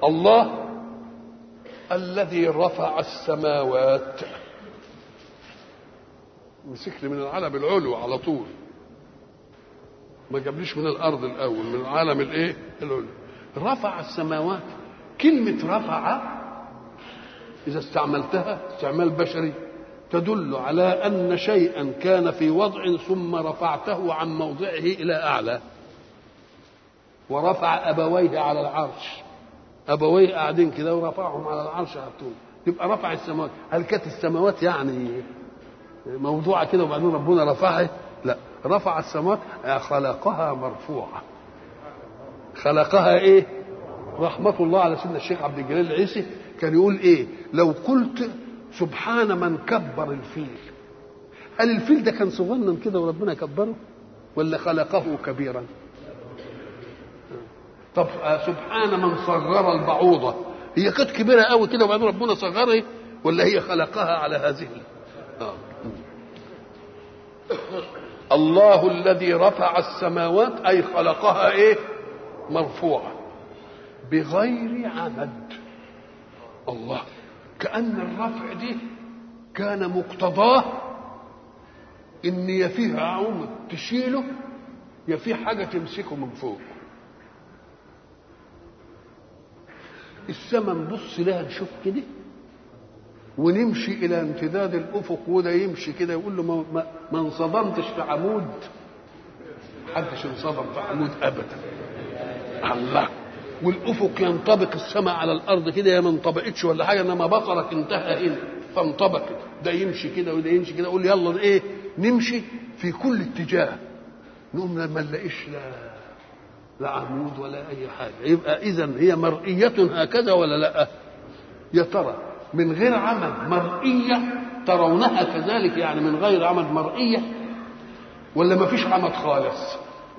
الله الذي رفع السماوات مسك لي من العالم العلو على طول ما جابليش من الارض الاول من العالم الايه العلو رفع السماوات كلمه رفع اذا استعملتها استعمال بشري تدل على ان شيئا كان في وضع ثم رفعته عن موضعه الى اعلى ورفع ابويه على العرش ابويه قاعدين كده ورفعهم على العرش على طول يبقى رفع السماوات هل كانت السماوات يعني موضوعه كده وبعدين ربنا رفعها لا رفع السماوات خلقها مرفوعه خلقها ايه رحمة الله على سيدنا الشيخ عبد الجليل العيسي كان يقول ايه لو قلت سبحان من كبر الفيل هل الفيل ده كان صغنن كده وربنا كبره ولا خلقه كبيرا طب سبحان من صغر البعوضة هي كانت كبيرة قوي كده وبعدين ربنا صغرها ولا هي خلقها على هذه آه. الله الذي رفع السماوات أي خلقها إيه مرفوعة بغير عمد الله كأن الرفع دي كان مقتضاه إن يا فيها عمد تشيله يا في حاجة تمسكه من فوق السماء نبص لها نشوف كده ونمشي الى امتداد الافق وده يمشي كده يقول له ما, ما, ما انصدمتش في عمود محدش انصدم في عمود ابدا الله والافق ينطبق السماء على الارض كده يا ما انطبقتش ولا حاجه انما بصرك انتهى هنا فانطبقت ده يمشي كده وده يمشي كده يقول يلا ايه نمشي في كل اتجاه نقوم ما نلاقيش لا لا عمود ولا اي حاجه يبقى اذا هي مرئيه هكذا ولا لا يا ترى من غير عمل مرئيه ترونها كذلك يعني من غير عمل مرئيه ولا ما فيش عمد خالص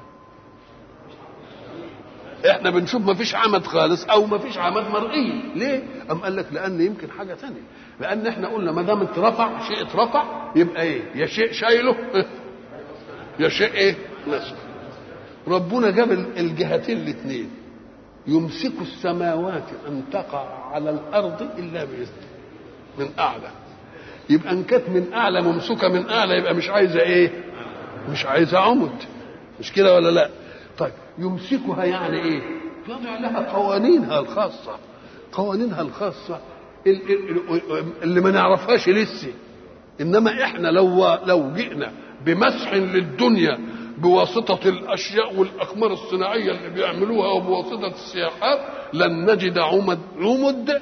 احنا بنشوف ما فيش عمد خالص او ما فيش عمد مرئيه ليه ام قال لك لان يمكن حاجه ثانيه لان احنا قلنا ما دام اترفع شيء اترفع يبقى ايه يا شيء شايله يا شيء ايه نسخ ربنا جاب الجهتين الاثنين يمسك السماوات ان تقع على الارض الا باذنه من اعلى يبقى ان كانت من اعلى ممسوكه من اعلى يبقى مش عايزه ايه مش عايزه عمد مش كده ولا لا طيب يمسكها يعني ايه يضع لها قوانينها الخاصه قوانينها الخاصه اللي ما نعرفهاش لسه انما احنا لو لو جئنا بمسح للدنيا بواسطة الأشياء والأقمار الصناعية اللي بيعملوها وبواسطة السياحات لن نجد عمد عمد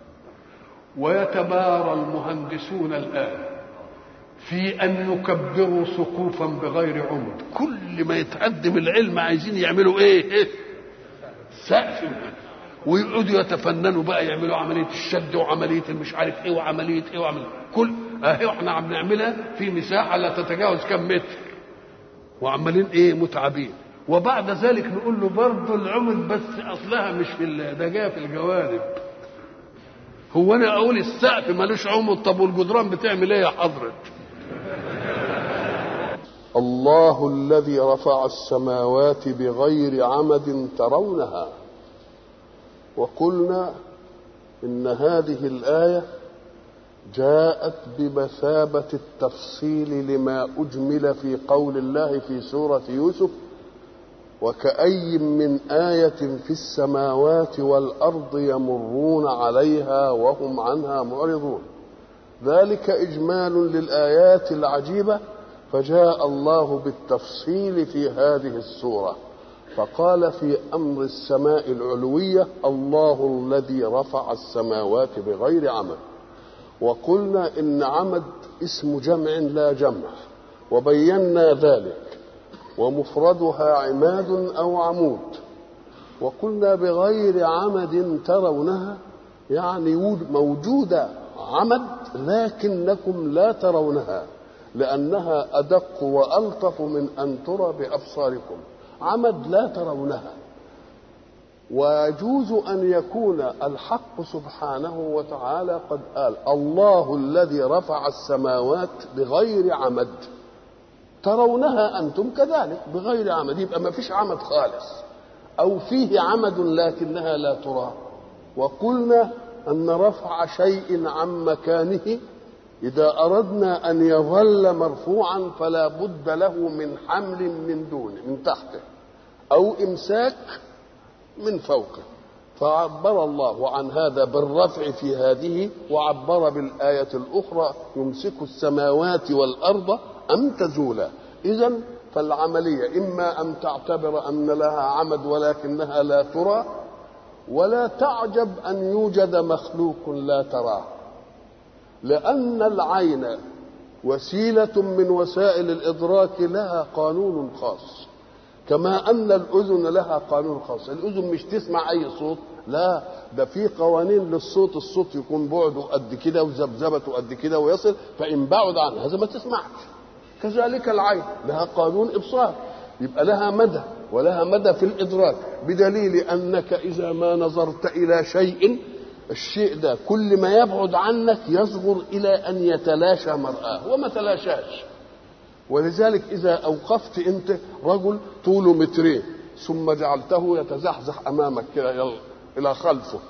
ويتبارى المهندسون الآن في أن يكبروا سقوفا بغير عمد كل ما يتقدم العلم عايزين يعملوا إيه, إيه؟ سقف ويقعدوا يتفننوا بقى يعملوا عملية الشد وعملية المش عارف إيه وعملية إيه وعملية كل أهي إحنا عم نعملها في مساحة لا تتجاوز كم متر وعمالين ايه متعبين وبعد ذلك نقول له برضه العمد بس اصلها مش في ده جايه في الجوانب هو انا اقول السقف ملوش عمد طب والجدران بتعمل ايه يا حضرة الله الذي رفع السماوات بغير عمد ترونها وقلنا ان هذه الايه جاءت بمثابة التفصيل لما أجمل في قول الله في سورة يوسف وكأي من آية في السماوات والأرض يمرون عليها وهم عنها معرضون ذلك إجمال للآيات العجيبة فجاء الله بالتفصيل في هذه السورة فقال في أمر السماء العلوية الله الذي رفع السماوات بغير عمل وقلنا ان عمد اسم جمع لا جمع وبينا ذلك ومفردها عماد او عمود وقلنا بغير عمد ترونها يعني موجوده عمد لكنكم لا ترونها لانها ادق والطف من ان ترى بابصاركم عمد لا ترونها ويجوز ان يكون الحق سبحانه وتعالى قد قال الله الذي رفع السماوات بغير عمد ترونها انتم كذلك بغير عمد يبقى ما فيش عمد خالص او فيه عمد لكنها لا ترى وقلنا أن رفع شيء عن مكانه إذا أردنا أن يظل مرفوعا فلا بد له من حمل من دونه من تحته أو إمساك من فوقه فعبر الله عن هذا بالرفع في هذه وعبر بالآية الأخرى يمسك السماوات والأرض أم تزولا إذا فالعملية إما أن تعتبر أن لها عمد ولكنها لا ترى ولا تعجب أن يوجد مخلوق لا تراه لأن العين وسيلة من وسائل الإدراك لها قانون خاص كما أن الأذن لها قانون خاص الأذن مش تسمع أي صوت لا ده في قوانين للصوت الصوت يكون بعده قد كده وذبذبته قد كده ويصل فإن بعد عن هذا ما تسمعش كذلك العين لها قانون إبصار يبقى لها مدى ولها مدى في الإدراك بدليل أنك إذا ما نظرت إلى شيء الشيء ده كل ما يبعد عنك يصغر إلى أن يتلاشى مرآه وما تلاشاش ولذلك إذا أوقفت أنت رجل طوله مترين ثم جعلته يتزحزح أمامك كده إلى خلفه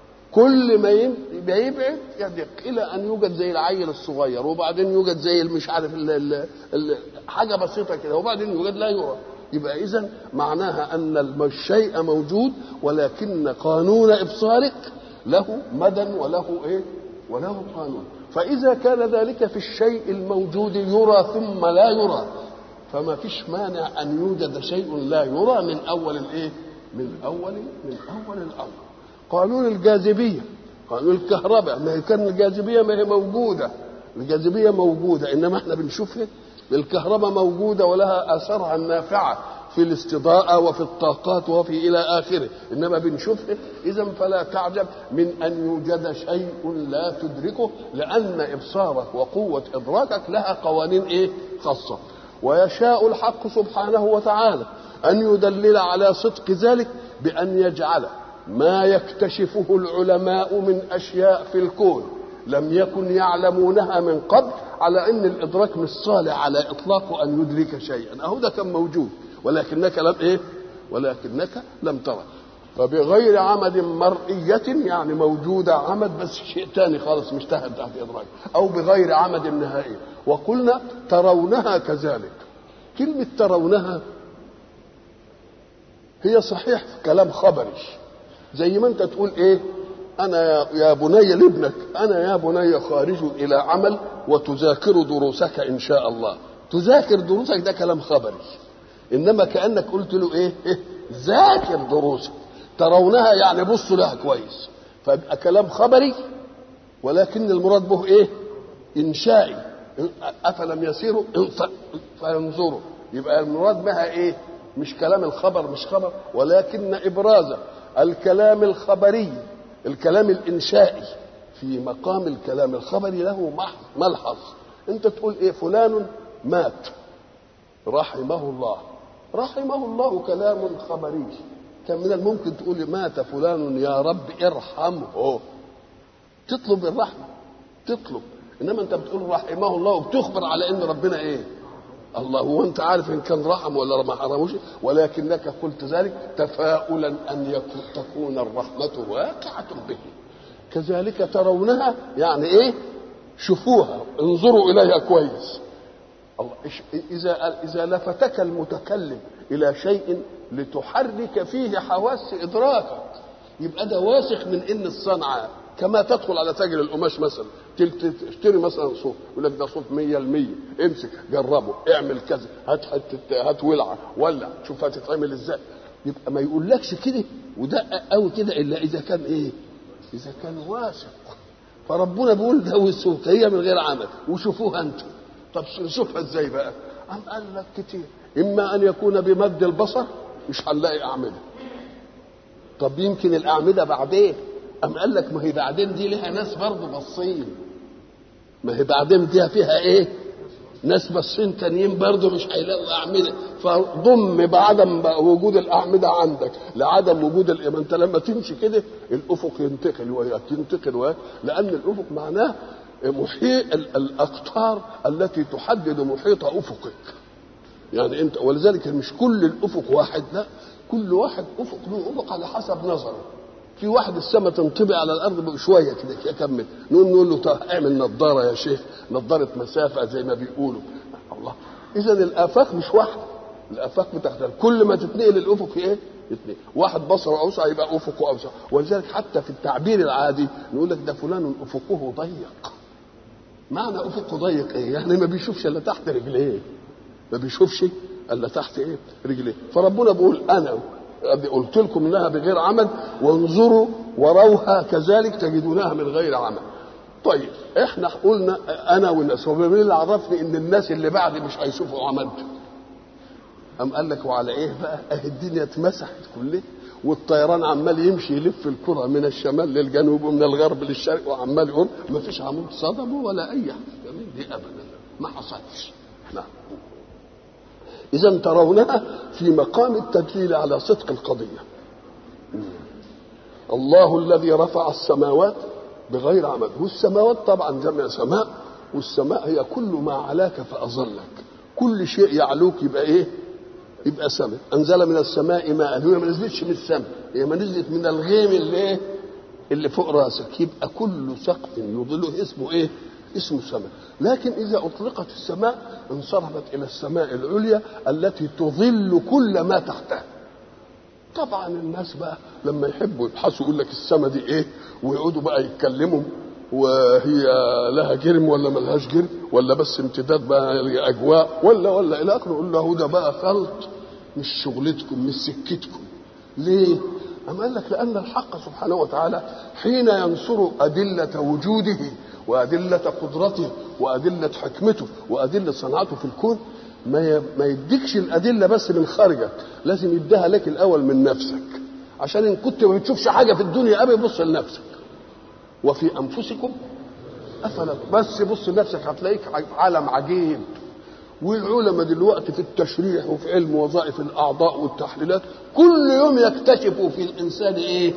كل ما يبعد يدق إلى أن يوجد زي العيل الصغير وبعدين يوجد زي مش عارف ال ال ال حاجة بسيطة كده وبعدين يوجد لا يرى يبقى إذا معناها أن الشيء موجود ولكن قانون إبصارك له مدى وله إيه وله قانون فإذا كان ذلك في الشيء الموجود يرى ثم لا يرى فما فيش مانع أن يوجد شيء لا يرى من أول الإيه من أول من أول الأمر قانون الجاذبية قانون الكهرباء ما هي كان الجاذبية ما هي موجودة الجاذبية موجودة إنما احنا بنشوفها الكهرباء موجودة ولها آثارها النافعة في الاستضاءة وفي الطاقات وفي إلى آخره إنما بنشوفها إذا فلا تعجب من أن يوجد شيء لا تدركه لأن إبصارك وقوة إدراكك لها قوانين إيه خاصة ويشاء الحق سبحانه وتعالى أن يدلل على صدق ذلك بأن يجعل ما يكتشفه العلماء من أشياء في الكون لم يكن يعلمونها من قبل على أن الإدراك مش صالح على إطلاقه أن يدرك شيئا أهو ده كان موجود ولكنك لم إيه ولكنك لم ترى فبغير عمد مرئية يعني موجودة عمد بس شيء تاني خالص مش تحت تحت إدراك أو بغير عمد نهائي وقلنا ترونها كذلك كلمة ترونها هي صحيح كلام خبري زي ما انت تقول ايه انا يا بني لابنك انا يا بني خارج الى عمل وتذاكر دروسك ان شاء الله تذاكر دروسك ده كلام خبري انما كانك قلت له ايه, إيه؟ ذاكر دروسك ترونها يعني بصوا لها كويس فيبقى كلام خبري ولكن المراد به ايه انشائي افلم يسيروا فينظروا يبقى المراد بها ايه مش كلام الخبر مش خبر ولكن ابراز الكلام الخبري الكلام الانشائي في مقام الكلام الخبري له ملحظ انت تقول ايه فلان مات رحمه الله رحمه الله كلام خبري كان من الممكن تقول مات فلان يا رب ارحمه تطلب الرحمه تطلب انما انت بتقول رحمه الله وبتخبر على ان ربنا ايه الله هو انت عارف ان كان رحم ولا ما حرموش ولكنك قلت ذلك تفاؤلا ان يكون تكون الرحمه واقعه به كذلك ترونها يعني ايه شوفوها انظروا اليها كويس الله اذا اذا لفتك المتكلم الى شيء لتحرك فيه حواس ادراكك يبقى ده واثق من ان الصنعه كما تدخل على تاجر القماش مثلا تشتري مثلا صوف يقول لك ده صوف 100% امسك جربه اعمل كذا هات حته هات ولعه ولع شوف هتتعمل ازاي يبقى ما يقولكش كده ودقق قوي كده الا اذا كان ايه؟ اذا كان واثق فربنا بيقول ده والصوت هي من غير عمل وشوفوها انتم طب نشوفها ازاي بقى؟ قام قال لك كتير اما ان يكون بمد البصر مش هنلاقي اعمده طب يمكن الاعمده بعدين أم قال لك ما هي بعدين دي لها ناس برضه باصين ما هي بعدين دي فيها ايه ناس باصين تانيين برضه مش هيلاقوا أعمدة فضم بعدم وجود الأعمدة عندك لعدم وجود الإيمان أنت لما تمشي كده الأفق ينتقل وياك ينتقل وياك لأن الأفق معناه محيط الأقطار التي تحدد محيط أفقك يعني أنت ولذلك مش كل الأفق واحد لا كل واحد أفق له أفق على حسب نظره في واحد السماء تنطبق على الارض شويه كده يكمل نقول نقول له طب اعمل نظاره يا شيخ نظاره مسافه زي ما بيقولوا الله اذا الافاق مش واحده الافاق بتختلف كل ما تتنقل الافق ايه يتنقل واحد بصره اوسع يبقى افقه اوسع ولذلك حتى في التعبير العادي نقول لك ده فلان افقه ضيق معنى افقه ضيق ايه يعني ما بيشوفش الا تحت رجليه ما بيشوفش الا تحت ايه رجليه فربنا بيقول انا قلت لكم انها بغير عمل وانظروا وروها كذلك تجدونها من غير عمل طيب احنا قلنا انا والناس هو مين اللي عرفني ان الناس اللي بعدي مش هيشوفوا عمل قام قال لك وعلى ايه بقى اهي الدنيا اتمسحت كلها والطيران عمال يمشي يلف الكرة من الشمال للجنوب ومن الغرب للشرق وعمال يقول ما فيش عمود صدمه ولا اي حاجه من دي ابدا ما حصلش نعم اذا ترونها في مقام التدليل على صدق القضيه الله الذي رفع السماوات بغير عمد والسماوات طبعا جمع سماء والسماء هي كل ما علاك فأظلك كل شيء يعلوك يبقى ايه يبقى سماء انزل من السماء ماء هي ما نزلتش من السماء هي ما نزلت من الغيم اللي ايه اللي فوق راسك يبقى كل سقف يظله اسمه ايه اسمه سماء لكن اذا اطلقت السماء انصرفت الى السماء العليا التي تظل كل ما تحتها طبعا الناس بقى لما يحبوا يبحثوا يقول لك السماء دي ايه ويقعدوا بقى يتكلموا وهي لها جرم ولا ملهاش جرم ولا بس امتداد بقى لاجواء ولا ولا الى اخره يقول له ده بقى خلط مش شغلتكم مش سكتكم ليه؟ أم قال لك لأن الحق سبحانه وتعالى حين ينصر أدلة وجوده وأدلة قدرته وأدلة حكمته وأدلة صنعته في الكون ما ما يديكش الأدلة بس من خارجك لازم يديها لك الأول من نفسك عشان إن كنت ما بتشوفش حاجة في الدنيا أبي بص لنفسك وفي أنفسكم أفلا بس بص لنفسك هتلاقيك عالم عجيب والعلماء دلوقتي في التشريح وفي علم وظائف الاعضاء والتحليلات كل يوم يكتشفوا في الانسان ايه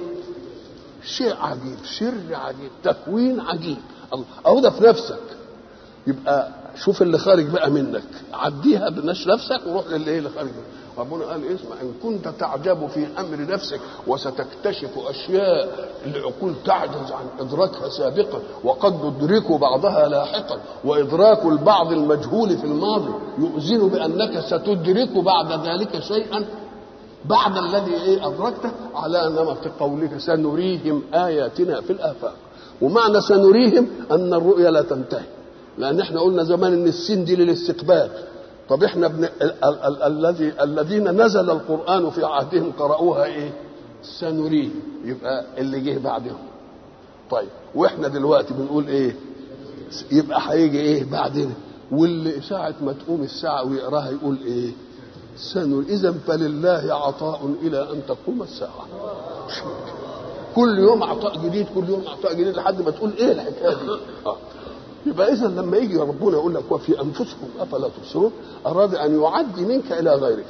شيء عجيب سر عجيب تكوين عجيب اهو ده في نفسك يبقى شوف اللي خارج بقى منك عديها بنش نفسك وروح للي اللي خارج منك ربنا قال اسمع ان كنت تعجب في امر نفسك وستكتشف اشياء العقول تعجز عن ادراكها سابقا وقد ندرك بعضها لاحقا وادراك البعض المجهول في الماضي يؤذن بانك ستدرك بعد ذلك شيئا بعد الذي ايه ادركته على نمط قولك سنريهم اياتنا في الافاق ومعنى سنريهم ان الرؤيا لا تنتهي لان احنا قلنا زمان ان السين دي للاستقبال طب احنا ابن الذي الذين نزل القران في عهدهم قرأوها ايه سنريه يبقى اللي جه بعدهم طيب واحنا دلوقتي بنقول ايه يبقى هيجي ايه بعدنا واللي ساعة ما تقوم الساعة ويقراها يقول ايه سنري اذا فلله عطاء الى ان تقوم الساعة كل يوم عطاء جديد كل يوم عطاء جديد لحد ما تقول ايه الحكايه دي آه. يبقى اذا لما يجي ربنا يقول لك وفي انفسكم افلا تبصرون اراد ان يعدي منك الى غيرك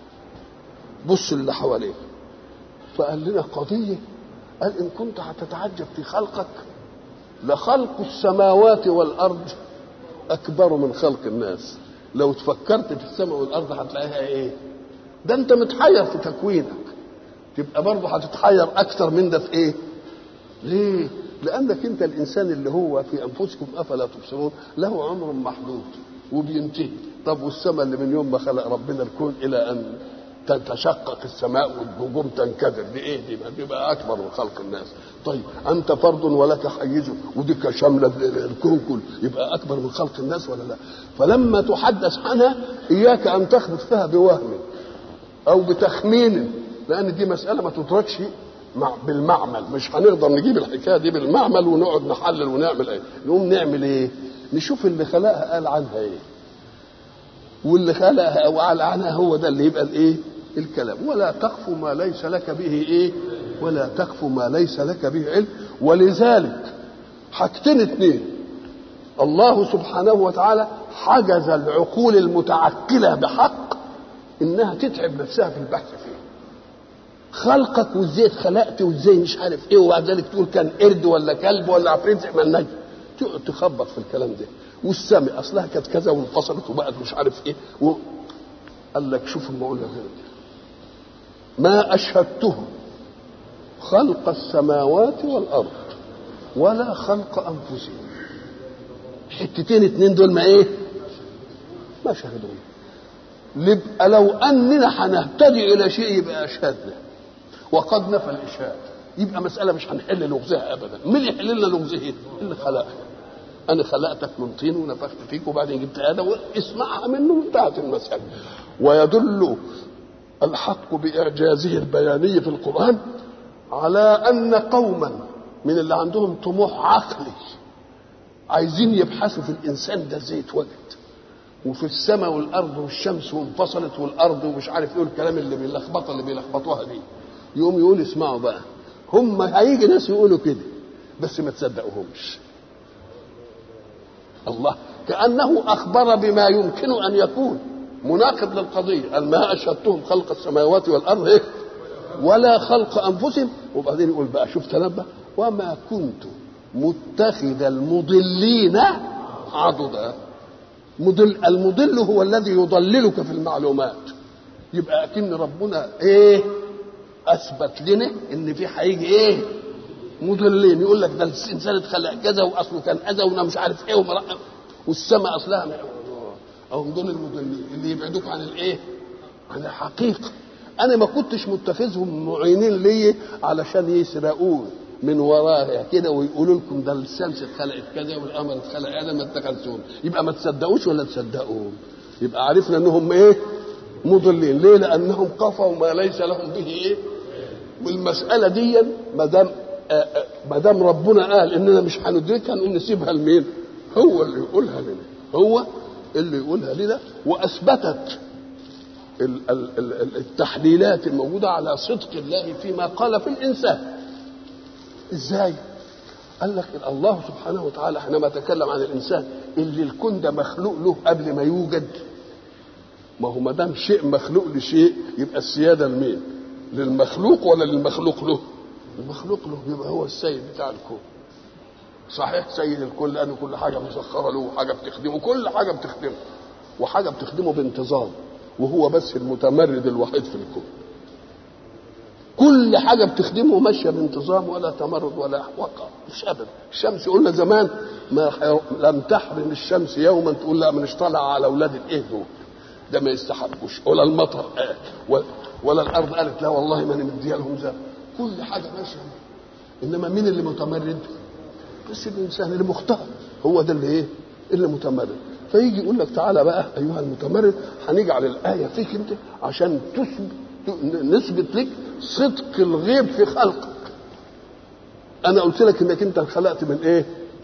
بص اللي حواليك فقال لنا قضيه قال ان كنت هتتعجب في خلقك لخلق السماوات والارض اكبر من خلق الناس لو تفكرت في السماء والارض هتلاقيها ايه ده انت متحير في تكوينك تبقى برضه هتتحير اكثر من ده في ايه ليه لانك انت الانسان اللي هو في انفسكم افلا تبصرون له عمر محدود وبينتهي طب والسماء اللي من يوم ما خلق ربنا الكون الى ان تتشقق السماء والنجوم تنكدر دي ايه دي ما بيبقى اكبر من خلق الناس طيب انت فرد ولك حيز وديك شامله الكون كله يبقى اكبر من خلق الناس ولا لا فلما تحدث عنها اياك ان تخبط فيها بوهم او بتخمين لان دي مساله ما تدركش مع بالمعمل مش هنقدر نجيب الحكايه دي بالمعمل ونقعد نحلل ونعمل ايه نقوم نعمل ايه نشوف اللي خلقها قال عنها ايه واللي خلقها وقال عنها هو ده اللي يبقى الايه الكلام ولا تقف ما ليس لك به ايه ولا تقف ما ليس لك به علم ولذلك حاجتين اتنين الله سبحانه وتعالى حجز العقول المتعقله بحق انها تتعب نفسها في البحث فيه خلقك وازاي اتخلقت وازاي مش عارف ايه وبعد ذلك تقول كان قرد ولا كلب ولا عفريت زي ما النجم تقعد تخبط في الكلام ده والسماء اصلها كانت كذا وانفصلت وبقت مش عارف ايه و... قال لك شوف المقولة هنا ما اشهدتهم خلق السماوات والارض ولا خلق انفسهم حتتين اتنين دول ما ايه ما شهدوا يبقى لو اننا هنهتدي الى شيء يبقى اشهدنا وقد نفى الاشهاد يبقى مساله مش هنحل لغزها ابدا مين يحل لنا لغزها اللي خلقها انا خلقتك من طين ونفخت فيك وبعدين جبت ادم اسمعها منه وانتهت المساله ويدل الحق باعجازه البياني في القران على ان قوما من اللي عندهم طموح عقلي عايزين يبحثوا في الانسان ده ازاي اتوجد وفي السماء والارض والشمس وانفصلت والارض ومش عارف ايه الكلام اللي بيلخبطها اللي بيلخبطوها دي يقوم يقول اسمعوا بقى هم هيجي ناس يقولوا كده بس ما تصدقوهمش الله كانه اخبر بما يمكن ان يكون مناقض للقضيه قال ما اشهدتهم خلق السماوات والارض إيه؟ ولا خلق انفسهم وبعدين يقول بقى شوف تنبه وما كنت متخذ المضلين عضدا مضل المضل هو الذي يضللك في المعلومات يبقى اكن ربنا ايه اثبت لنا ان في هيجي ايه مضلين يقول لك ده الانسان اتخلق كذا واصله كان اذى وانا مش عارف ايه ومرأة والسماء اصلها او دول المضلين اللي يبعدوك عن الايه عن الحقيقه انا ما كنتش متخذهم معينين لي علشان يسرقون من وراها كده ويقولوا لكم ده الشمس اتخلقت كذا والقمر اتخلق هذا ما اتخذتهم يبقى ما تصدقوش ولا تصدقوهم يبقى عرفنا انهم ايه مضلين ليه لانهم قفوا ما ليس لهم به ايه والمساله دي ما دام ما دام ربنا قال اننا مش هندركها نقوم نسيبها لمين هو اللي يقولها لنا هو اللي يقولها لنا واثبتت التحليلات الموجوده على صدق الله فيما قال في الانسان ازاي قال لك الله سبحانه وتعالى حينما تكلم عن الانسان اللي الكون ده مخلوق له قبل ما يوجد ما هو ما دام شيء مخلوق لشيء يبقى السياده لمين للمخلوق ولا للمخلوق له المخلوق له يبقى هو السيد بتاع الكون صحيح سيد الكل لان كل حاجه مسخره له وحاجه بتخدمه كل حاجه بتخدمه وحاجه بتخدمه بانتظام وهو بس المتمرد الوحيد في الكون كل حاجه بتخدمه ماشيه بانتظام ولا تمرد ولا وقع مش ابدا الشمس قلنا زمان ما لم تحرم الشمس يوما تقول لا مش طالعه على اولاد الايه دول ده ما يستحقوش ولا المطر قال ولا, ولا الارض قالت لا والله ما مديها لهم زرع كل حاجه ماشيه انما مين اللي متمرد بس الانسان اللي مختار هو ده اللي ايه اللي متمرد فيجي يقول لك تعالى بقى ايها المتمرد هنجعل الايه فيك انت عشان تثبت نثبت لك صدق الغيب في خلقك انا قلت لك انك انت خلقت من ايه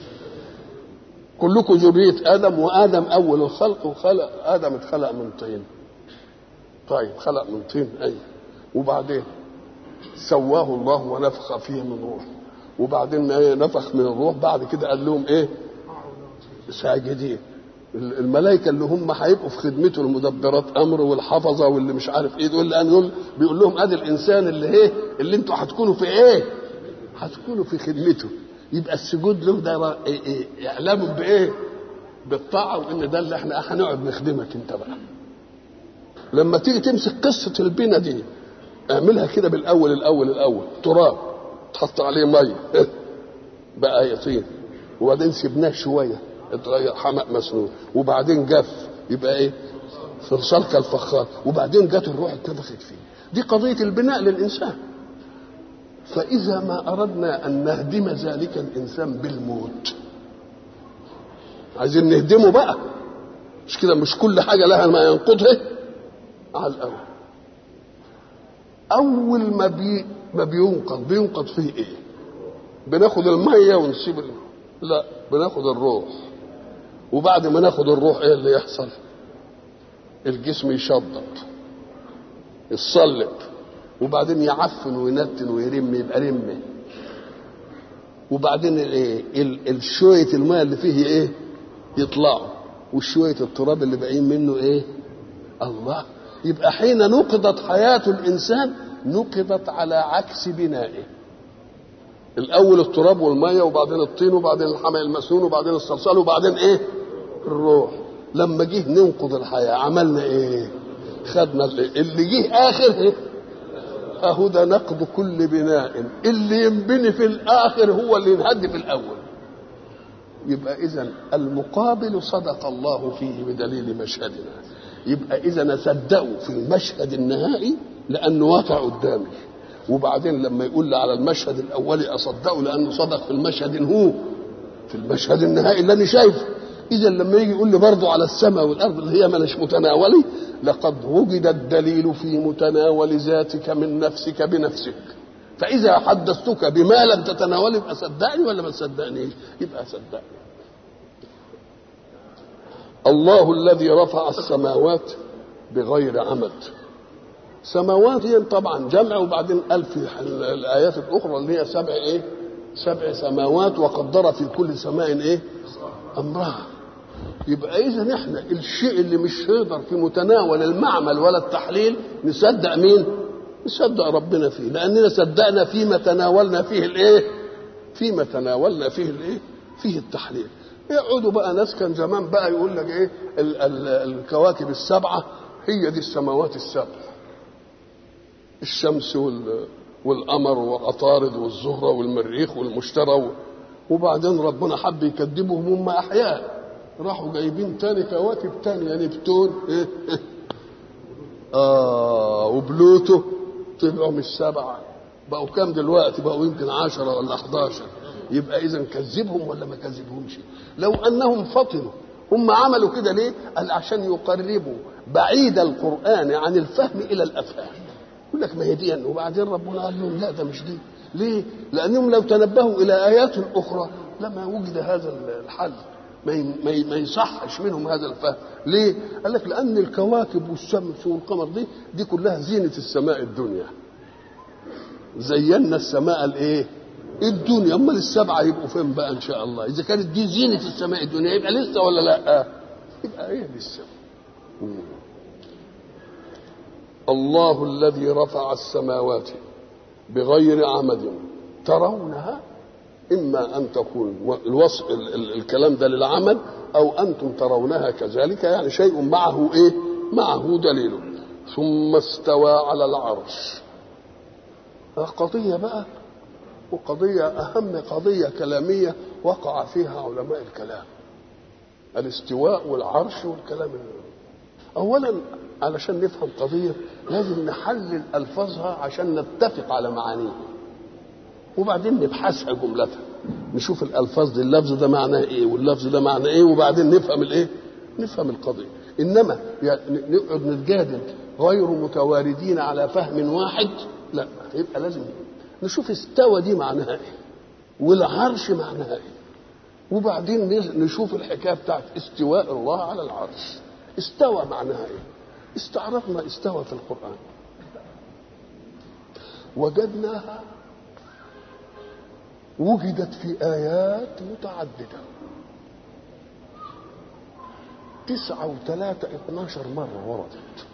كلكم ذرية آدم وآدم أول الخلق وخلق آدم اتخلق من طين طيب خلق من طين أي وبعدين سواه الله ونفخ فيه من روح وبعدين ايه نفخ من الروح بعد كده قال لهم ايه ساجدين الملائكه اللي هم هيبقوا في خدمته المدبرات امر والحفظه واللي مش عارف ايه دول لان دول بيقول لهم ادي الانسان اللي ايه اللي انتوا هتكونوا في ايه هتكونوا في خدمته يبقى السجود له ده إيه إيه اعلام بايه بالطاعه وان ده اللي احنا هنقعد نخدمك انت بقى لما تيجي تمسك قصه البنا دي اعملها كده بالاول الاول الاول تراب تحط عليه ميه بقى يطين وبعدين سيبناه شويه اتغير حمأ مسنون وبعدين جف يبقى ايه صلصال كالفخار وبعدين جت الروح اتنفخت فيه دي قضيه البناء للانسان فاذا ما اردنا ان نهدم ذلك الانسان بالموت عايزين نهدمه بقى مش كده مش كل حاجه لها ما ينقضها على الاول اول ما بي ما بينقض بينقض فيه ايه بناخد الميه ونسيب ال... لا بناخد الروح وبعد ما ناخد الروح ايه اللي يحصل الجسم يشضط يتصلب وبعدين يعفن وينتن ويرم يبقى رمه وبعدين الايه الشويه الماء اللي فيه ايه يطلعوا وشويه التراب اللي باقيين منه ايه الله يبقى حين نقضت حياه الانسان نقضت على عكس بنائه الاول التراب والميه وبعدين الطين وبعدين الحمى المسنون وبعدين الصلصال وبعدين ايه الروح لما جه ننقض الحياه عملنا ايه خدنا اللي, اللي جه اخر ايه وهدى نقض كل بناء اللي ينبني في الاخر هو اللي ينهد في الاول يبقى اذا المقابل صدق الله فيه بدليل مشهدنا يبقى اذا اصدقه في المشهد النهائي لانه واقع قدامي وبعدين لما يقول لي على المشهد الاولي اصدقه لانه صدق في المشهد هو في المشهد النهائي اللي انا شايفه اذا لما يجي يقول لي برضه على السماء والارض اللي هي مش متناولي لقد وجد الدليل في متناول ذاتك من نفسك بنفسك فاذا حدثتك بما لم تتناول يبقى صدقني ولا ما تصدقنيش يبقى صدقني الله الذي رفع السماوات بغير عمد سماوات هي طبعا جمع وبعدين قال في الايات الاخرى اللي هي سبع ايه سبع سماوات وقدر في كل سماء ايه امرها يبقى اذا احنا الشيء اللي مش هيقدر في متناول المعمل ولا التحليل نصدق مين نصدق ربنا فيه لاننا صدقنا فيما تناولنا فيه الايه فيما تناولنا فيه الايه فيه التحليل يقعدوا بقى ناس كان زمان بقى يقول لك ايه ال- ال- الكواكب السبعه هي دي السماوات السبع الشمس وال والقمر وعطارد والزهره والمريخ والمشتري وبعدين ربنا حب يكذبهم هم احياء راحوا جايبين تاني كواكب تانية نبتون إيه؟ اه وبلوتو طلعوا مش سبعة بقوا كام دلوقتي بقوا يمكن عشرة ولا 11 يبقى اذا كذبهم ولا ما كذبهمش لو انهم فطنوا هم عملوا كده ليه قال عشان يقربوا بعيد القرآن عن الفهم إلى الأفهام يقول لك ما هي دي وبعدين ربنا قال لهم لا ده مش دي ليه لأنهم لو تنبهوا إلى آيات أخرى لما وجد هذا الحل ما ي- ما ي- ما يصحش منهم هذا الفهم ليه قال لك لأن الكواكب والشمس والقمر دي دي كلها زينة السماء الدنيا زينا السماء الايه الدنيا امال السبعه يبقوا فين بقى ان شاء الله اذا كانت دي زينه السماء الدنيا يبقى لسه ولا لا يبقى ايه لسه مم. الله الذي رفع السماوات بغير عمد ترونها اما ان تكون الوصف ال- ال- الكلام ده للعمد او انتم ترونها كذلك يعني شيء معه ايه معه دليل ثم استوى على العرش قضية بقى وقضية أهم قضية كلامية وقع فيها علماء الكلام الاستواء والعرش والكلام ال- أولا علشان نفهم قضية لازم نحلل ألفاظها عشان نتفق على معانيها وبعدين نبحثها جملتها نشوف الألفاظ دي اللفظ ده معناه إيه واللفظ ده معناه إيه وبعدين نفهم الإيه نفهم القضية إنما يعني نقعد نتجادل غير متواردين على فهم واحد لا يبقى لازم نشوف استوى دي معناها ايه والعرش معناها ايه وبعدين نشوف الحكايه بتاعت استواء الله على العرش استوى معناها ايه استعرضنا استوى في القران وجدناها وجدت في ايات متعدده تسعة وثلاثة اتناشر مرة وردت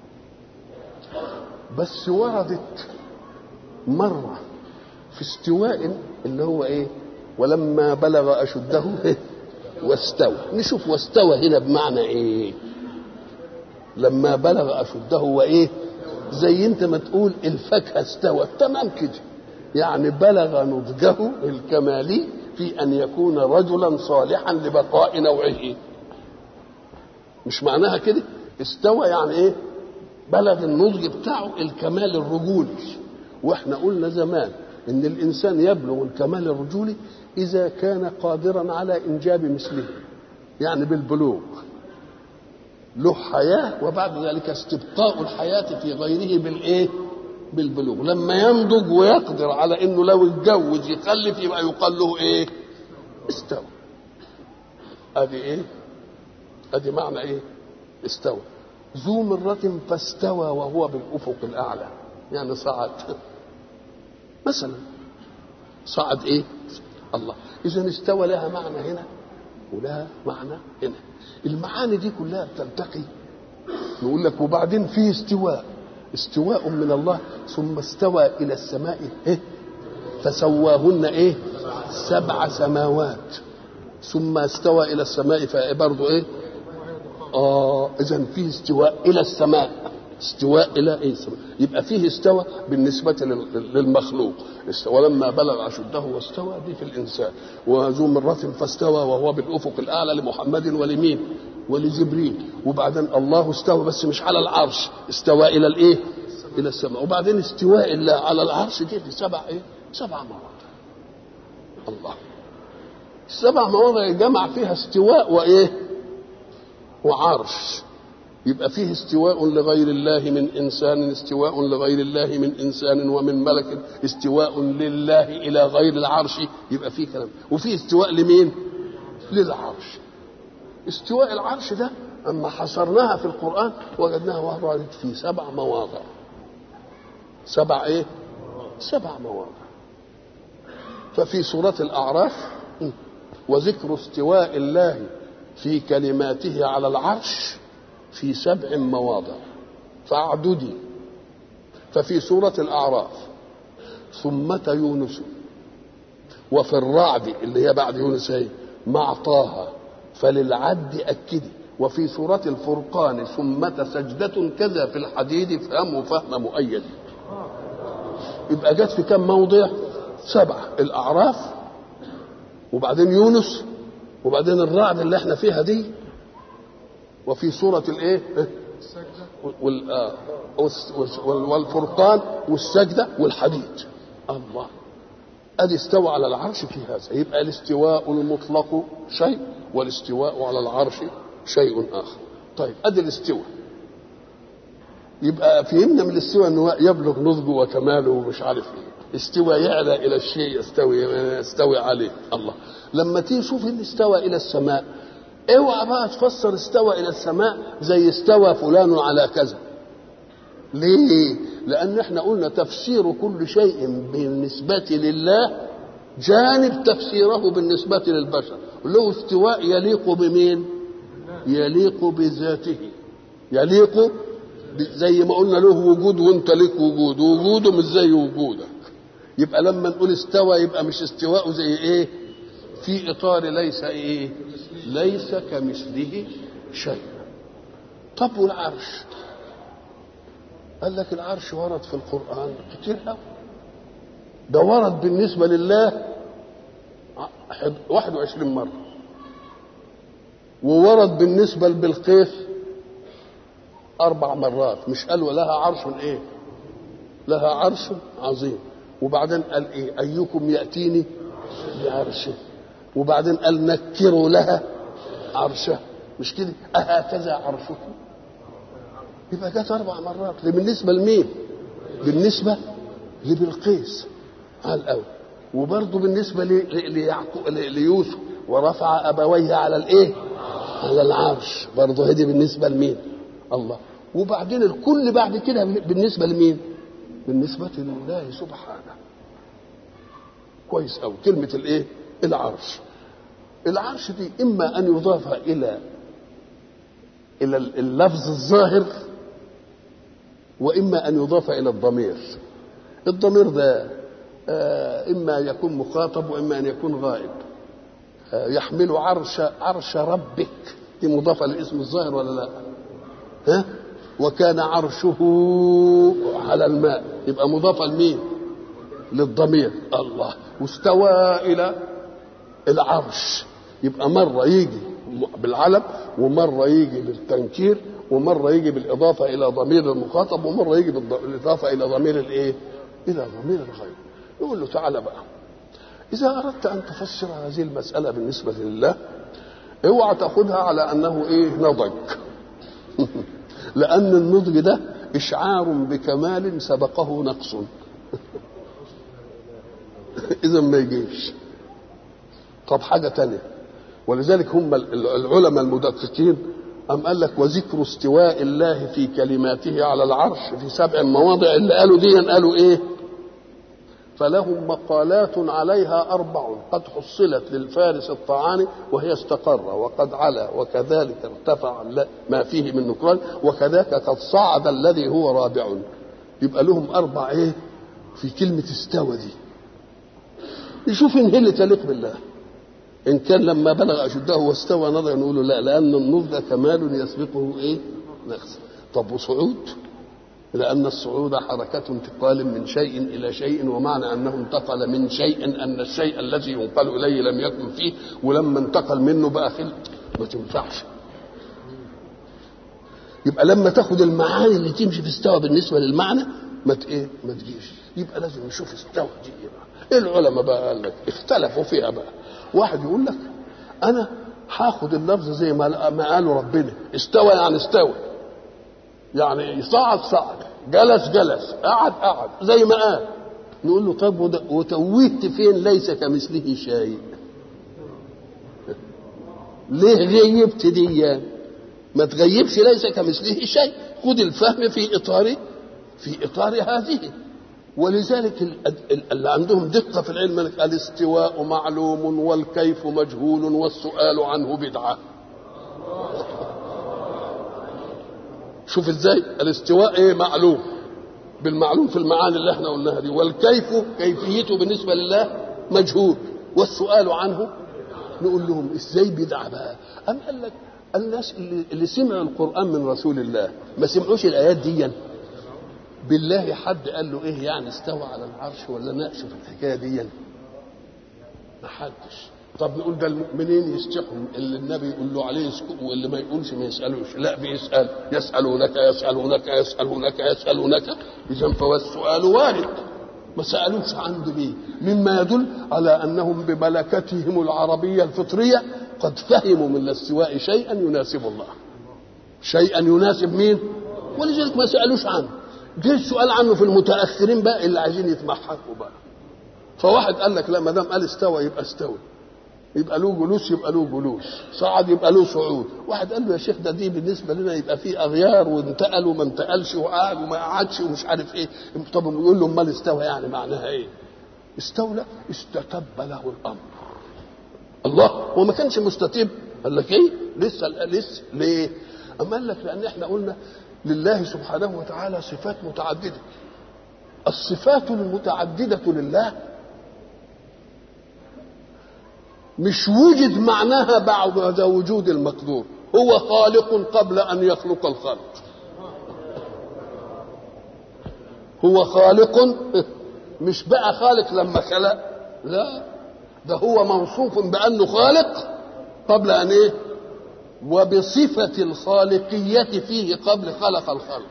بس وردت مرة في استواء اللي هو ايه ولما بلغ أشده واستوى نشوف واستوى هنا بمعنى ايه لما بلغ أشده وايه زي انت ما تقول الفاكهة استوت تمام كده يعني بلغ نضجه الكمالي في أن يكون رجلا صالحا لبقاء نوعه مش معناها كده استوى يعني ايه بلغ النضج بتاعه الكمال الرجولي واحنا قلنا زمان ان الانسان يبلغ الكمال الرجولي اذا كان قادرا على انجاب مثله يعني بالبلوغ له حياه وبعد ذلك استبقاء الحياه في غيره بالايه بالبلوغ لما ينضج ويقدر على انه لو اتجوز يخلف يبقى يقال له ايه استوى ادي ايه ادي معنى ايه استوى ذو مرة فاستوى وهو بالأفق الأعلى يعني صعد مثلا صعد إيه الله إذا استوى لها معنى هنا ولها معنى هنا المعاني دي كلها بتلتقي نقول لك وبعدين في استواء استواء من الله ثم استوى إلى السماء إيه فسواهن إيه سبع سماوات ثم استوى إلى السماء فبرضه إيه اه اذا في استواء الى السماء استواء الى ايه السماء يبقى فيه استوى بالنسبه للمخلوق استوى لما بلغ اشده واستوى دي في الانسان وذو مره فاستوى وهو بالافق الاعلى لمحمد ولمين ولجبريل وبعدين الله استوى بس مش على العرش استوى الى الايه الى السماء وبعدين استواء الله على العرش دي في سبع ايه سبع مواضع الله السبع مواضع جمع فيها استواء وايه وعرش يبقى فيه استواء لغير الله من انسان استواء لغير الله من انسان ومن ملك استواء لله الى غير العرش يبقى فيه كلام وفيه استواء لمين للعرش استواء العرش ده اما حصرناها في القران وجدناها وردت في سبع مواضع سبع ايه سبع مواضع ففي سوره الاعراف وذكر استواء الله في كلماته على العرش في سبع مواضع فاعددي ففي سورة الأعراف ثمة يونس وفي الرعد اللي هي بعد يونس هي مع طه فللعد أكدي وفي سورة الفرقان ثمة سجدة كذا في الحديد فهم فهم مؤيد يبقى جت في كم موضع سبعة الأعراف وبعدين يونس وبعدين الرعد اللي احنا فيها دي وفي سورة الايه والفرقان والسجدة والحديد الله ادي استوى على العرش في هذا يبقى الاستواء المطلق شيء والاستواء على العرش شيء اخر طيب ادي الاستواء يبقى فهمنا من الاستواء انه يبلغ نضجه وكماله ومش عارف ايه استوى يعلى الى الشيء يستوي يستوي عليه الله لما تيجي شوف اللي استوى الى السماء اوعى بقى تفسر استوى الى السماء زي استوى فلان على كذا ليه لان احنا قلنا تفسير كل شيء بالنسبه لله جانب تفسيره بالنسبه للبشر له استواء يليق بمين يليق بذاته يليق زي ما قلنا له وجود وانت لك وجود وجوده مش زي وجودك يبقى لما نقول استوى يبقى مش استواء زي ايه في اطار ليس ايه ليس كمثله شيء طب والعرش قال لك العرش ورد في القرآن كتير قوي ده ورد بالنسبة لله 21 مرة وورد بالنسبة لبلقيس أربع مرات مش قالوا لها عرش إيه؟ لها عرش عظيم وبعدين قال إيه؟ أيكم يأتيني بعرشه وبعدين قال نكروا لها عرشه مش كده أهكذا عرشكم يبقى جت أربع مرات بالنسبة لمين؟ بالنسبة لبلقيس على الأول وبرضه بالنسبة ليوسف ورفع أبويه على الإيه؟ على العرش برضه هدي بالنسبة لمين؟ الله وبعدين الكل بعد كده بالنسبة لمين؟ بالنسبة لله سبحانه كويس أوي كلمة الإيه؟ العرش العرش دي إما أن يضاف إلى إلى اللفظ الظاهر وإما أن يضاف إلى الضمير الضمير ده آه إما يكون مخاطب وإما أن يكون غائب آه يحمل عرش عرش ربك دي مضافة للاسم الظاهر ولا لا ها وكان عرشه على الماء يبقى مضافة لمين للضمير الله واستوى إلى العرش يبقى مرة يجي بالعلم ومرة يجي بالتنكير ومرة يجي بالإضافة إلى ضمير المخاطب ومرة يجي بالإضافة إلى ضمير الإيه؟ إلى ضمير الغيب يقول له تعالى بقى إذا أردت أن تفسر هذه المسألة بالنسبة لله اوعى تاخذها على أنه إيه نضج لأن النضج ده إشعار بكمال سبقه نقص إذا ما يجيش طب حاجة تانية ولذلك هم العلماء المدققين أم قال لك وذكر استواء الله في كلماته على العرش في سبع مواضع اللي قالوا دي قالوا ايه فلهم مقالات عليها أربع قد حصلت للفارس الطعان وهي استقر وقد علا وكذلك ارتفع ما فيه من نكران وكذاك قد صعد الذي هو رابع يبقى لهم أربع إيه في كلمة استوى دي يشوف إن هي اللي تليق بالله إن كان لما بلغ أشده واستوى نضج نقول لا لأن النضج كمال يسبقه إيه نقص طب وصعود لأن الصعود حركة انتقال من شيء إلى شيء ومعنى أنه انتقل من شيء أن الشيء الذي ينقل إليه لم يكن فيه ولما انتقل منه بقى خل ما تنفعش يبقى لما تاخد المعاني اللي تمشي في استوى بالنسبة للمعنى ما ت- ايه ما تجيش يبقى لازم نشوف استوى دي إيه بقى العلماء بقى قال لك اختلفوا فيها بقى واحد يقول لك انا هاخد اللفظ زي ما ما قالوا ربنا استوى يعني استوى يعني صعد صعد جلس جلس قعد قعد زي ما قال نقول له طب وده- وتوهت فين ليس كمثله شيء ليه غيبت دي ما تغيبش ليس كمثله شيء خد الفهم في اطار في اطار هذه ولذلك ال- ال- اللي عندهم دقه في العلم قال لك الاستواء معلوم والكيف مجهول والسؤال عنه بدعه شوف ازاي الاستواء ايه معلوم بالمعلوم في المعاني اللي احنا قلناها دي والكيف كيفيته بالنسبه لله مجهول والسؤال عنه نقول لهم ازاي بدعه بقى ام قال لك الناس اللي, اللي سمعوا القران من رسول الله ما سمعوش الايات دي بالله حد قال له ايه يعني استوى على العرش ولا ناقشه في الحكايه دي ما حدش طب نقول ده المؤمنين يستحوا اللي النبي يقول له عليه يسكت واللي ما يقولش ما يسالوش لا بيسال يسالونك يسالونك يسالونك يسالونك اذا فهو السؤال وارد ما سالوش عنده ليه مما يدل على انهم بملكتهم العربيه الفطريه قد فهموا من الاستواء شيئا يناسب الله شيئا يناسب مين ولذلك ما سالوش عنه جه السؤال عنه في المتاخرين بقى اللي عايزين يتمحكوا بقى فواحد قال لك لا ما دام قال استوى يبقى استوى يبقى له جلوس يبقى له جلوس صعد يبقى له صعود واحد قال له يا شيخ ده دي بالنسبه لنا يبقى في اغيار وانتقل وما انتقلش وقعد وما قعدش ومش عارف ايه طب يقول له امال استوى يعني معناها ايه استولى استتب له الامر الله هو ما كانش مستتب قال لك ايه لسه لسه ليه اما قال لك لان احنا قلنا لله سبحانه وتعالى صفات متعدده الصفات المتعدده لله مش وجد معناها بعد وجود المقدور هو خالق قبل ان يخلق الخلق هو خالق مش بقى خالق لما خلق لا ده هو موصوف بانه خالق قبل ان ايه وبصفة الخالقية فيه قبل خلق الخلق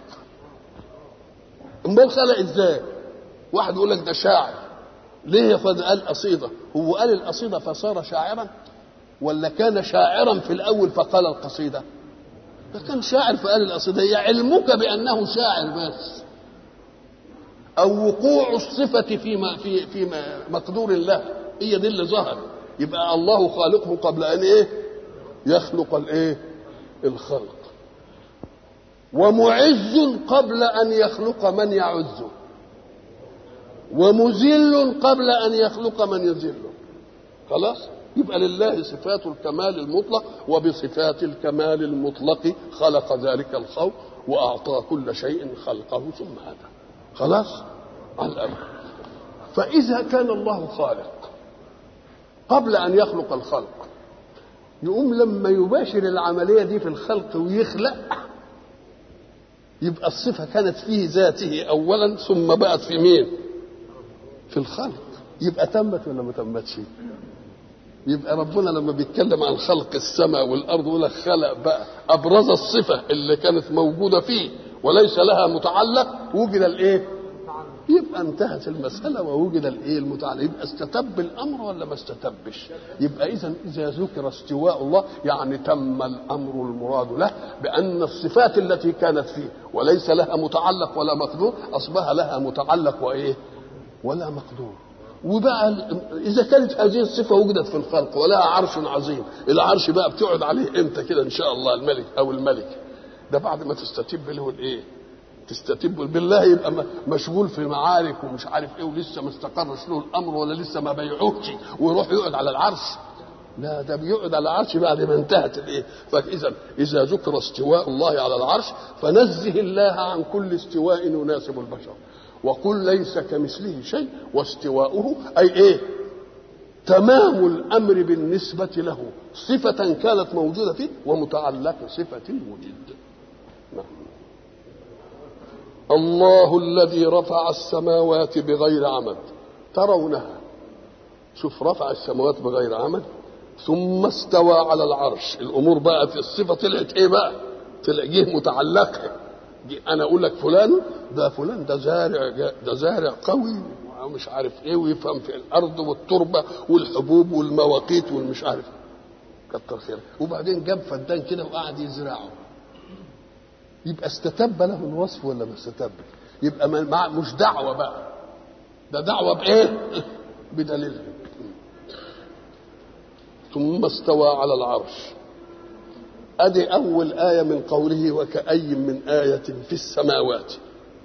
امال خلق ازاي واحد يقول لك ده شاعر ليه قال قصيدة هو قال القصيدة فصار شاعرا ولا كان شاعرا في الأول فقال القصيدة ده كان شاعر فقال القصيدة هي علمك بأنه شاعر بس أو وقوع الصفة فيما في في مقدور الله هي دي اللي ظهر يبقى الله خالقه قبل أن إيه يخلق الإيه الخلق ومعز قبل أن يخلق من يعزه ومذل قبل ان يخلق من يذله خلاص يبقى لله صفات الكمال المطلق وبصفات الكمال المطلق خلق ذلك الخلق واعطى كل شيء خلقه ثم هذا خلاص على الامر فاذا كان الله خالق قبل ان يخلق الخلق يقوم لما يباشر العمليه دي في الخلق ويخلق يبقى الصفه كانت فيه ذاته اولا ثم بقت في مين في الخلق يبقى تمت ولا ما تمتش يبقى ربنا لما بيتكلم عن خلق السماء والارض يقول لك خلق بقى ابرز الصفه اللي كانت موجوده فيه وليس لها متعلق وجد الايه يبقى انتهت المساله ووجد الايه المتعلق يبقى استتب الامر ولا ما استتبش يبقى اذا اذا ذكر استواء الله يعني تم الامر المراد له بان الصفات التي كانت فيه وليس لها متعلق ولا مقدور اصبح لها متعلق وايه ولا مقدور وبقى اذا كانت هذه الصفه وجدت في الخلق ولها عرش عظيم العرش بقى بتقعد عليه امتى كده ان شاء الله الملك او الملك ده بعد ما تستتب له الايه تستتب بالله يبقى مشغول في معارك ومش عارف ايه ولسه ما استقرش له الامر ولا لسه ما بيعوهش ويروح يقعد على العرش لا ده بيقعد على العرش بعد ما انتهت الايه فاذا اذا ذكر استواء الله على العرش فنزه الله عن كل استواء يناسب البشر وقل ليس كمثله شيء واستواؤه اي ايه تمام الامر بالنسبه له صفه كانت موجوده فيه ومتعلق صفه وجد نعم. الله الذي رفع السماوات بغير عمد ترونها شوف رفع السماوات بغير عمد ثم استوى على العرش الامور بقى في الصفه طلعت ايه بقى طلع جه متعلقه انا اقول لك فلان ده فلان ده زارع ده زارع قوي ومش عارف ايه ويفهم في الارض والتربه والحبوب والمواقيت والمش عارف كتر خير وبعدين جاب فدان كده وقعد يزرعه يبقى استتب له الوصف ولا ما استتب يبقى مع مش دعوه بقى ده دعوه بايه بدليل ثم استوى على العرش ادي اول ايه من قوله وكأي من ايه في السماوات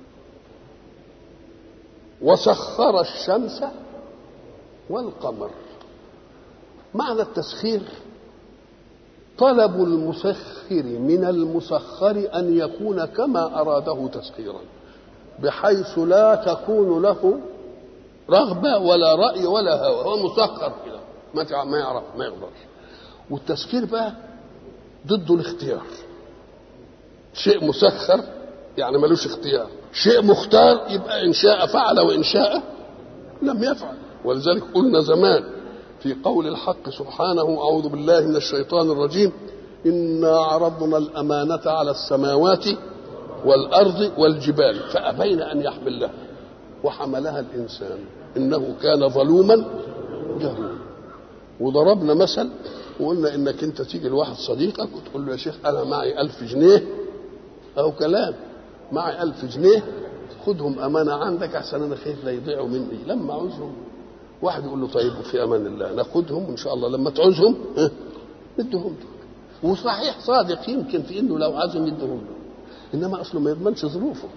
وسخر الشمس والقمر معنى التسخير طلب المسخر من المسخر ان يكون كما اراده تسخيرا بحيث لا تكون له رغبه ولا راي ولا هوى هو مسخر كده ما ما يعرف ما يقدرش والتسخير بقى ضده الاختيار شيء مسخر يعني ملوش اختيار شيء مختار يبقى ان شاء فعل وان شاء لم يفعل ولذلك قلنا زمان في قول الحق سبحانه اعوذ بالله من الشيطان الرجيم انا عرضنا الامانه على السماوات والارض والجبال فابين ان يحملها وحملها الانسان انه كان ظلوما جهولا وضربنا مثل وقلنا انك انت تيجي لواحد صديقك وتقول له يا شيخ انا معي ألف جنيه او كلام معي ألف جنيه خدهم امانه عندك عشان انا خايف لا يضيعوا مني لما عاوزهم واحد يقول له طيب في امان الله ناخدهم ان شاء الله لما تعوزهم ندهم له وصحيح صادق يمكن في انه لو عايزهم يدهم له انما اصله ما يضمنش ظروفه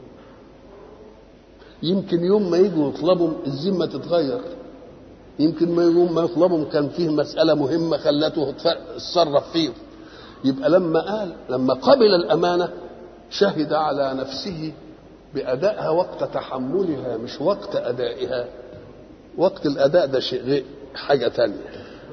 يمكن يوم ما يجوا يطلبوا الذمه تتغير يمكن ما يوم ما يطلبهم كان فيه مساله مهمه خلته اتصرف فيه يبقى لما قال لما قبل الامانه شهد على نفسه بادائها وقت تحملها مش وقت ادائها وقت الاداء ده شيء غير حاجه تانية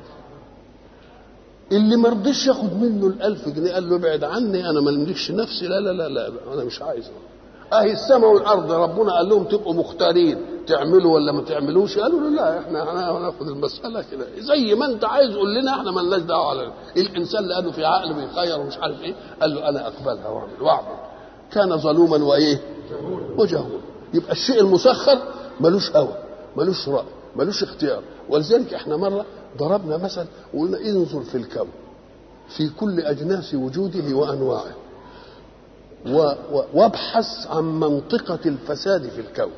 اللي ما رضيش ياخد منه الألف جنيه قال له ابعد عني انا ما املكش نفسي لا لا لا لا انا مش عايزه اهي السماء والارض ربنا قال لهم تبقوا مختارين تعملوا ولا ما تعملوش قالوا له لا احنا هناخد المساله كده زي ما انت عايز قول لنا احنا ما لناش دعوه على الانسان اللي قالوا في عقل بيخير ومش عارف ايه قال له انا اقبلها واعمل واعمل كان ظلوما وايه وجهول يبقى الشيء المسخر ملوش هوى ملوش راي ملوش اختيار ولذلك احنا مره ضربنا مثل وقلنا انظر في الكون في كل اجناس وجوده وانواعه وابحث عن منطقه الفساد في الكون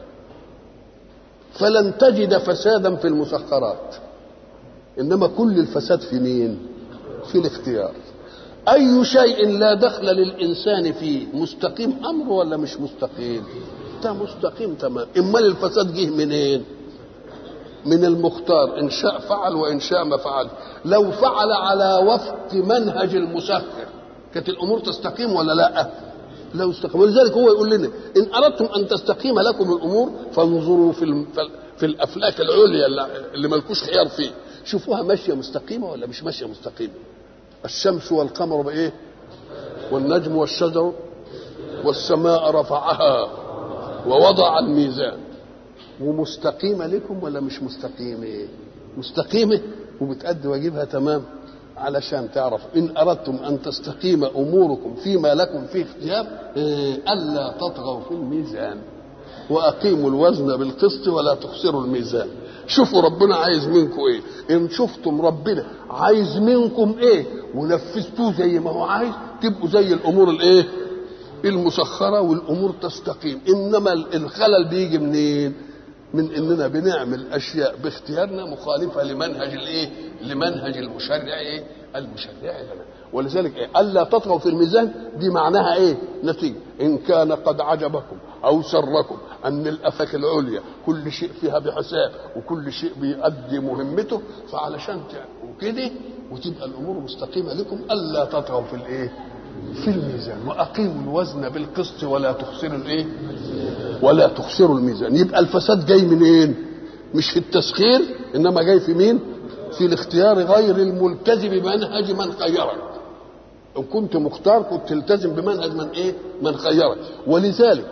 فلن تجد فسادا في المسخرات انما كل الفساد في مين في الاختيار اي شيء لا دخل للانسان فيه مستقيم امره ولا مش مستقيم ده مستقيم تمام امال الفساد جه منين من المختار ان شاء فعل وان شاء ما فعل لو فعل على وفق منهج المسخر كانت الامور تستقيم ولا لا لو استقيم ولذلك هو يقول لنا ان اردتم ان تستقيم لكم الامور فانظروا في في الافلاك العليا اللي ملكوش خيار فيه شوفوها ماشيه مستقيمه ولا مش ماشيه مستقيمه الشمس والقمر بايه والنجم والشجر والسماء رفعها ووضع الميزان ومستقيمه لكم ولا مش مستقيمه مستقيمه وبتأدي واجبها تمام علشان تعرف ان اردتم ان تستقيم اموركم فيما لكم فيه اختيار الا تطغوا في الميزان واقيموا الوزن بالقسط ولا تخسروا الميزان شوفوا ربنا عايز منكم ايه ان شفتم ربنا عايز منكم ايه ونفذتوه زي ما هو عايز تبقوا زي الامور الايه المسخره والامور تستقيم انما الخلل بيجي منين من اننا بنعمل اشياء باختيارنا مخالفه لمنهج الايه لمنهج المشرع ايه المشرع لنا ولذلك إيه؟ الا تطغوا في الميزان دي معناها ايه نتيجه ان كان قد عجبكم او سركم ان الافاك العليا كل شيء فيها بحساب وكل شيء بيؤدي مهمته فعلشان كده وتبقى الامور مستقيمه لكم الا تطغوا في الايه في الميزان واقيموا الوزن بالقسط ولا تخسروا الايه ولا تخسروا الميزان يبقى الفساد جاي منين مش في التسخير انما جاي في مين في الاختيار غير الملتزم بمنهج من خيرك ان كنت مختار كنت تلتزم بمنهج من ايه من خيرك ولذلك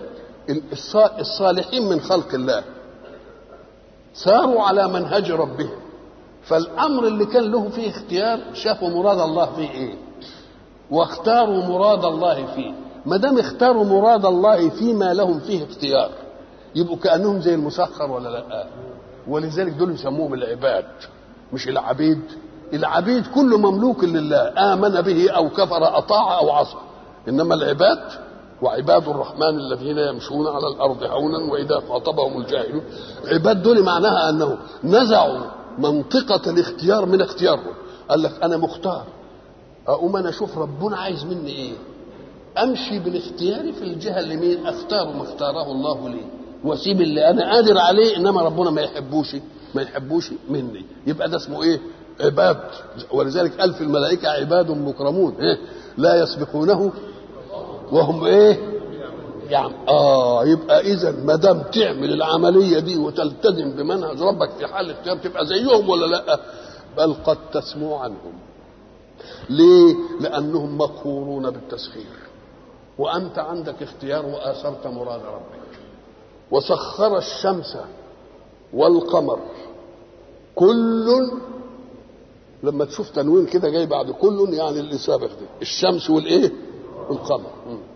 الصالحين من خلق الله ساروا على منهج ربهم فالامر اللي كان له فيه اختيار شافوا مراد الله فيه ايه واختاروا مراد الله فيه ما دام اختاروا مراد الله فيما لهم فيه اختيار يبقوا كانهم زي المسخر ولا لا ولذلك دول يسموهم العباد مش العبيد العبيد كل مملوك لله امن به او كفر اطاع او عصى انما العباد وعباد الرحمن الذين يمشون على الارض هونا واذا خاطبهم الجاهلون عباد دول معناها انه نزعوا منطقه الاختيار من اختيارهم قال لك انا مختار اقوم انا اشوف ربنا عايز مني ايه امشي بالاختيار في الجهه اللي مين اختار ما اختاره الله لي واسيب اللي انا قادر عليه انما ربنا ما يحبوش ما يحبوش مني يبقى ده اسمه ايه عباد ولذلك قال في الملائكه عباد مكرمون إيه؟ لا يسبقونه وهم ايه يعني اه يبقى اذا ما دام تعمل العمليه دي وتلتزم بمنهج ربك في حال الاختيار تبقى زيهم ولا لا بل قد تسمو عنهم ليه لانهم مقهورون بالتسخير وانت عندك اختيار واثرت مراد ربك وسخر الشمس والقمر كل لما تشوف تنوين كده جاي بعد كل يعني اللي سابق ده الشمس والايه القمر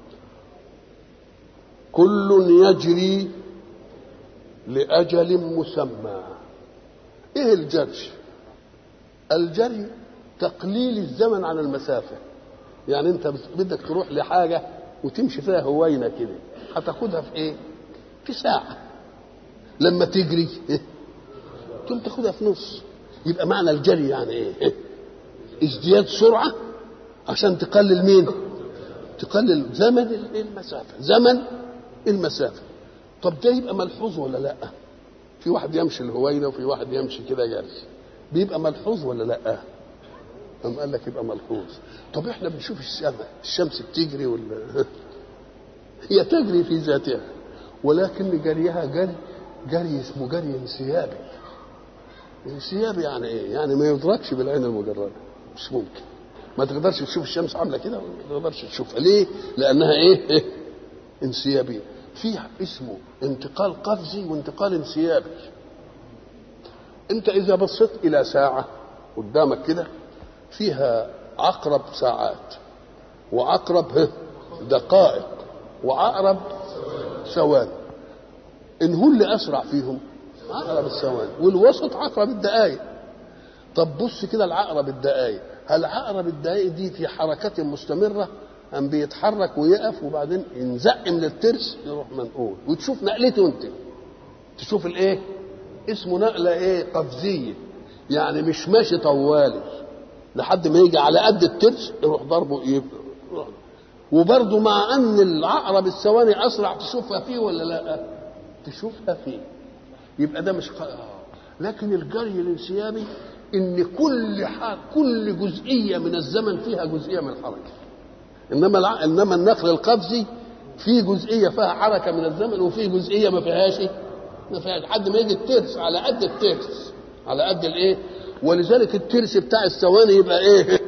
كل يجري لأجل مسمى ايه الجري الجري تقليل الزمن عن المسافة يعني انت بدك تروح لحاجة وتمشي فيها هوينة كده هتاخدها في ايه في ساعة لما تجري إيه؟ تقوم تاخدها في نص يبقى معنى الجري يعني ايه ازدياد سرعة عشان تقلل مين تقلل زمن المسافة زمن المسافة طب ده يبقى ملحوظ ولا لا في واحد يمشي الهوينة وفي واحد يمشي كده جري بيبقى ملحوظ ولا لا قام قال لك يبقى ملحوظ طب احنا بنشوف السماء الشمس بتجري ولا هي تجري في ذاتها ولكن جريها جري جري اسمه جري انسيابي انسيابي يعني ايه يعني ما يدركش بالعين المجرده مش ممكن ما تقدرش تشوف الشمس عامله كده ما تقدرش تشوفها ليه لانها ايه, إيه؟ انسيابيه فيها اسمه انتقال قفزي وانتقال انسيابي انت اذا بصيت الى ساعه قدامك كده فيها عقرب ساعات وعقرب دقائق وعقرب ثواني ان هو اللي اسرع فيهم عقرب الثواني والوسط عقرب الدقائق طب بص كده العقرب الدقائق هل عقرب الدقائق دي في حركة مستمرة أم بيتحرك ويقف وبعدين ينزق من الترس يروح منقول وتشوف نقلته أنت تشوف الإيه؟ اسمه نقلة إيه؟ قفزية يعني مش ماشي طوالي لحد ما يجي على قد الترس يروح ضربه يبقى وبرضه مع ان العقرب الثواني اسرع تشوفها فيه ولا لا تشوفها فيه يبقى ده مش ق... لكن الجري الانسيابي ان كل حال كل جزئيه من الزمن فيها جزئيه من الحركه انما الع... انما النقل القفزي في جزئيه فيها حركه من الزمن وفي جزئيه ما فيهاش ما فيهاش لحد ما يجي الترس على قد الترس على قد الايه ولذلك الترس بتاع الثواني يبقى ايه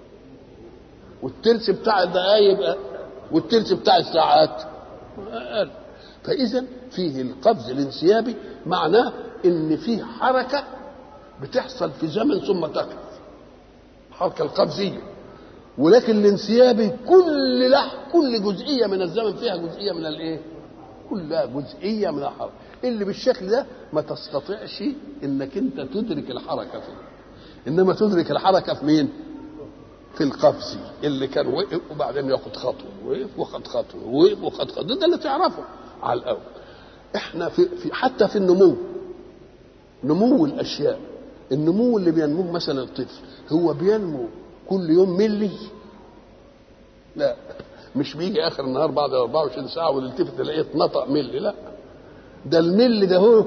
والترس بتاع الدقايق يبقى والترس بتاع الساعات اقل فاذا فيه القفز الانسيابي معناه ان فيه حركه بتحصل في زمن ثم تقف الحركه القفزيه ولكن الانسيابي كل لح كل جزئيه من الزمن فيها جزئيه من الايه كلها جزئيه من الحركه اللي بالشكل ده ما تستطيعش انك انت تدرك الحركه فيه انما تدرك الحركه في مين في القفز اللي كان وقف وبعدين ياخد خطوه وقف وخد خطوه وقف وخد خطوه ده اللي تعرفه على الاول احنا في, في حتى في النمو نمو الاشياء النمو اللي بينموه مثلا الطفل هو بينمو كل يوم ملي لا مش بيجي اخر النهار بعد 24 ساعه ونلتفت تلاقيه اتنطق ملي لا ده الملي ده هو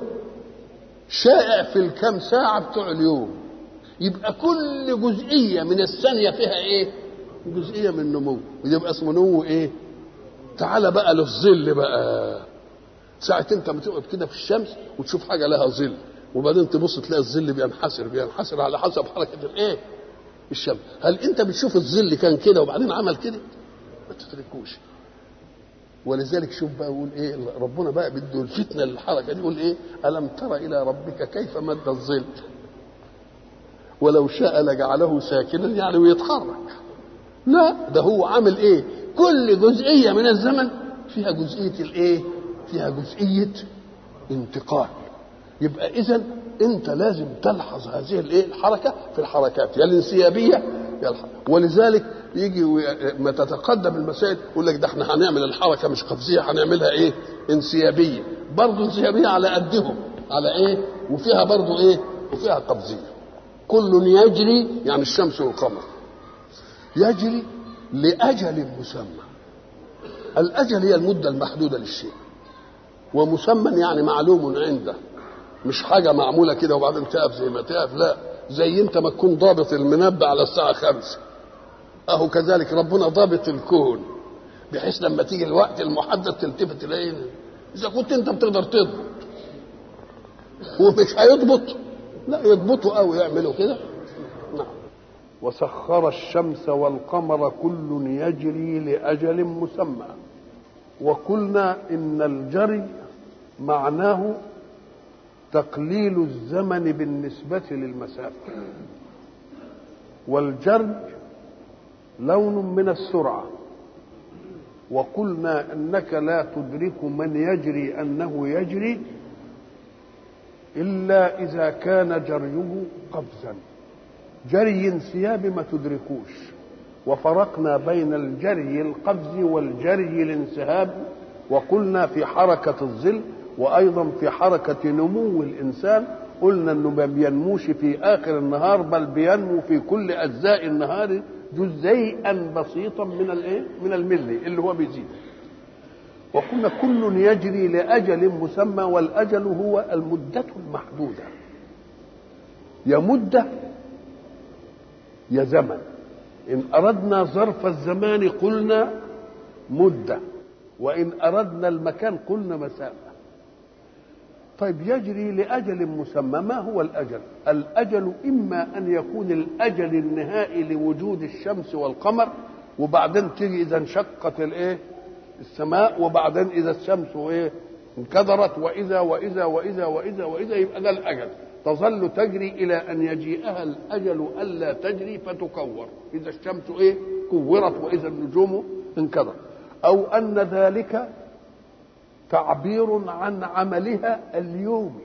شائع في الكام ساعه بتوع اليوم يبقى كل جزئيه من الثانيه فيها ايه جزئيه من النمو ويبقى اسمه نمو ايه تعال بقى للظل بقى ساعة انت بتقف كده في الشمس وتشوف حاجة لها ظل وبعدين تبص تلاقي الظل بينحسر بينحسر على حسب حركة الايه الشمس هل انت بتشوف الظل كان كده وبعدين عمل كده ما تتركوش ولذلك شوف بقى يقول ايه ربنا بقى بده الفتنه للحركه دي يقول ايه الم تر الى ربك كيف مد الظل ولو شاء لجعله ساكنا يعني ويتحرك لا ده هو عامل ايه كل جزئيه من الزمن فيها جزئيه الايه فيها جزئيه انتقال يبقى اذا انت لازم تلحظ هذه الايه الحركه في الحركات يا الانسيابيه يا الحركة. ولذلك يجي ما تتقدم المسائل يقول لك ده احنا هنعمل الحركه مش قفزيه هنعملها ايه انسيابيه برضه انسيابيه على قدهم على ايه وفيها برضه ايه وفيها قفزيه كل يجري يعني الشمس والقمر يجري لاجل مسمى الاجل هي المده المحدوده للشيء ومسمى يعني معلوم عنده مش حاجة معمولة كده وبعدين تقف زي ما تقف لا زي انت ما تكون ضابط المنبه على الساعة خمسة اهو كذلك ربنا ضابط الكون بحيث لما تيجي الوقت المحدد تلتفت تلاقيه اذا كنت انت بتقدر تضبط ومش هيضبط لا يضبطوا قوي يعملوا كده نعم وسخر الشمس والقمر كل يجري لأجل مسمى وقلنا إن الجري معناه تقليل الزمن بالنسبة للمسافة والجري لون من السرعة وقلنا أنك لا تدرك من يجري أنه يجري إلا إذا كان جريه قفزا جري انسياب ما تدركوش وفرقنا بين الجري القفز والجري الانسهاب وقلنا في حركة الظل وأيضا في حركة نمو الإنسان قلنا أنه ما بينموش في آخر النهار بل بينمو في كل أجزاء النهار جزيئا بسيطا من الايه؟ من الملي اللي هو بيزيد. وقلنا كل يجري لأجل مسمى والأجل هو المدة المحدودة. يا مدة يا زمن. إن أردنا ظرف الزمان قلنا مدة وإن أردنا المكان قلنا مسافة. طيب يجري لأجل مسمى ما هو الأجل الأجل إما أن يكون الأجل النهائي لوجود الشمس والقمر وبعدين تيجي إذا انشقت الإيه السماء وبعدين إذا الشمس إيه انكدرت وإذا وإذا وإذا وإذا وإذا يبقى ده الأجل تظل تجري إلى أن يجيئها الأجل ألا تجري فتكور إذا الشمس إيه كورت وإذا النجوم انكدرت أو أن ذلك تعبير عن عملها اليومي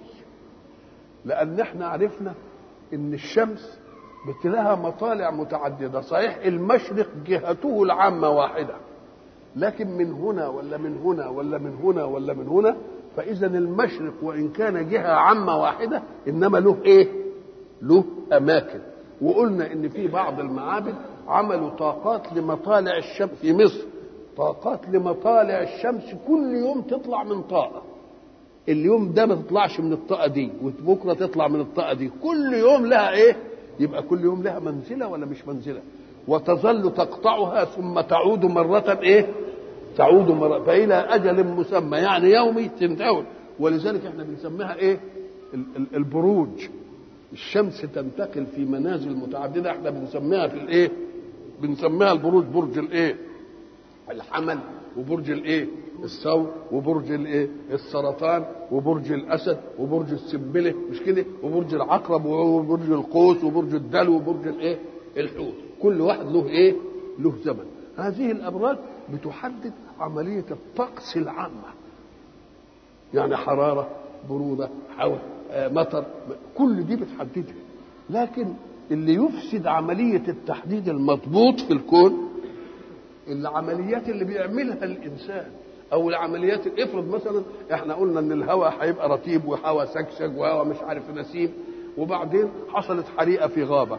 لان احنا عرفنا ان الشمس لها مطالع متعدده صحيح المشرق جهته العامه واحده لكن من هنا ولا من هنا ولا من هنا ولا من هنا فاذا المشرق وان كان جهه عامه واحده انما له ايه له اماكن وقلنا ان في بعض المعابد عملوا طاقات لمطالع الشمس في مصر طاقات لمطالع الشمس كل يوم تطلع من طاقه اليوم ده ما تطلعش من الطاقه دي وبكره تطلع من الطاقه دي كل يوم لها ايه يبقى كل يوم لها منزله ولا مش منزله وتظل تقطعها ثم تعود مرة ايه تعود مرة فإلى أجل مسمى يعني يومي تنتهي ولذلك احنا بنسميها ايه البروج الشمس تنتقل في منازل متعددة احنا بنسميها في الايه بنسميها البروج برج الايه الحمل وبرج الايه الثور وبرج الايه السرطان وبرج الاسد وبرج السنبله مش كده وبرج العقرب وبرج القوس وبرج الدلو وبرج الايه الحوت كل واحد له ايه له زمن هذه الابراج بتحدد عمليه الطقس العامه يعني حراره بروده هواء مطر كل دي بتحددها لكن اللي يفسد عمليه التحديد المضبوط في الكون العمليات اللي بيعملها الانسان او العمليات افرض مثلا احنا قلنا ان الهواء هيبقى رطيب وهواء سكسك وهواء مش عارف نسيم وبعدين حصلت حريقه في غابه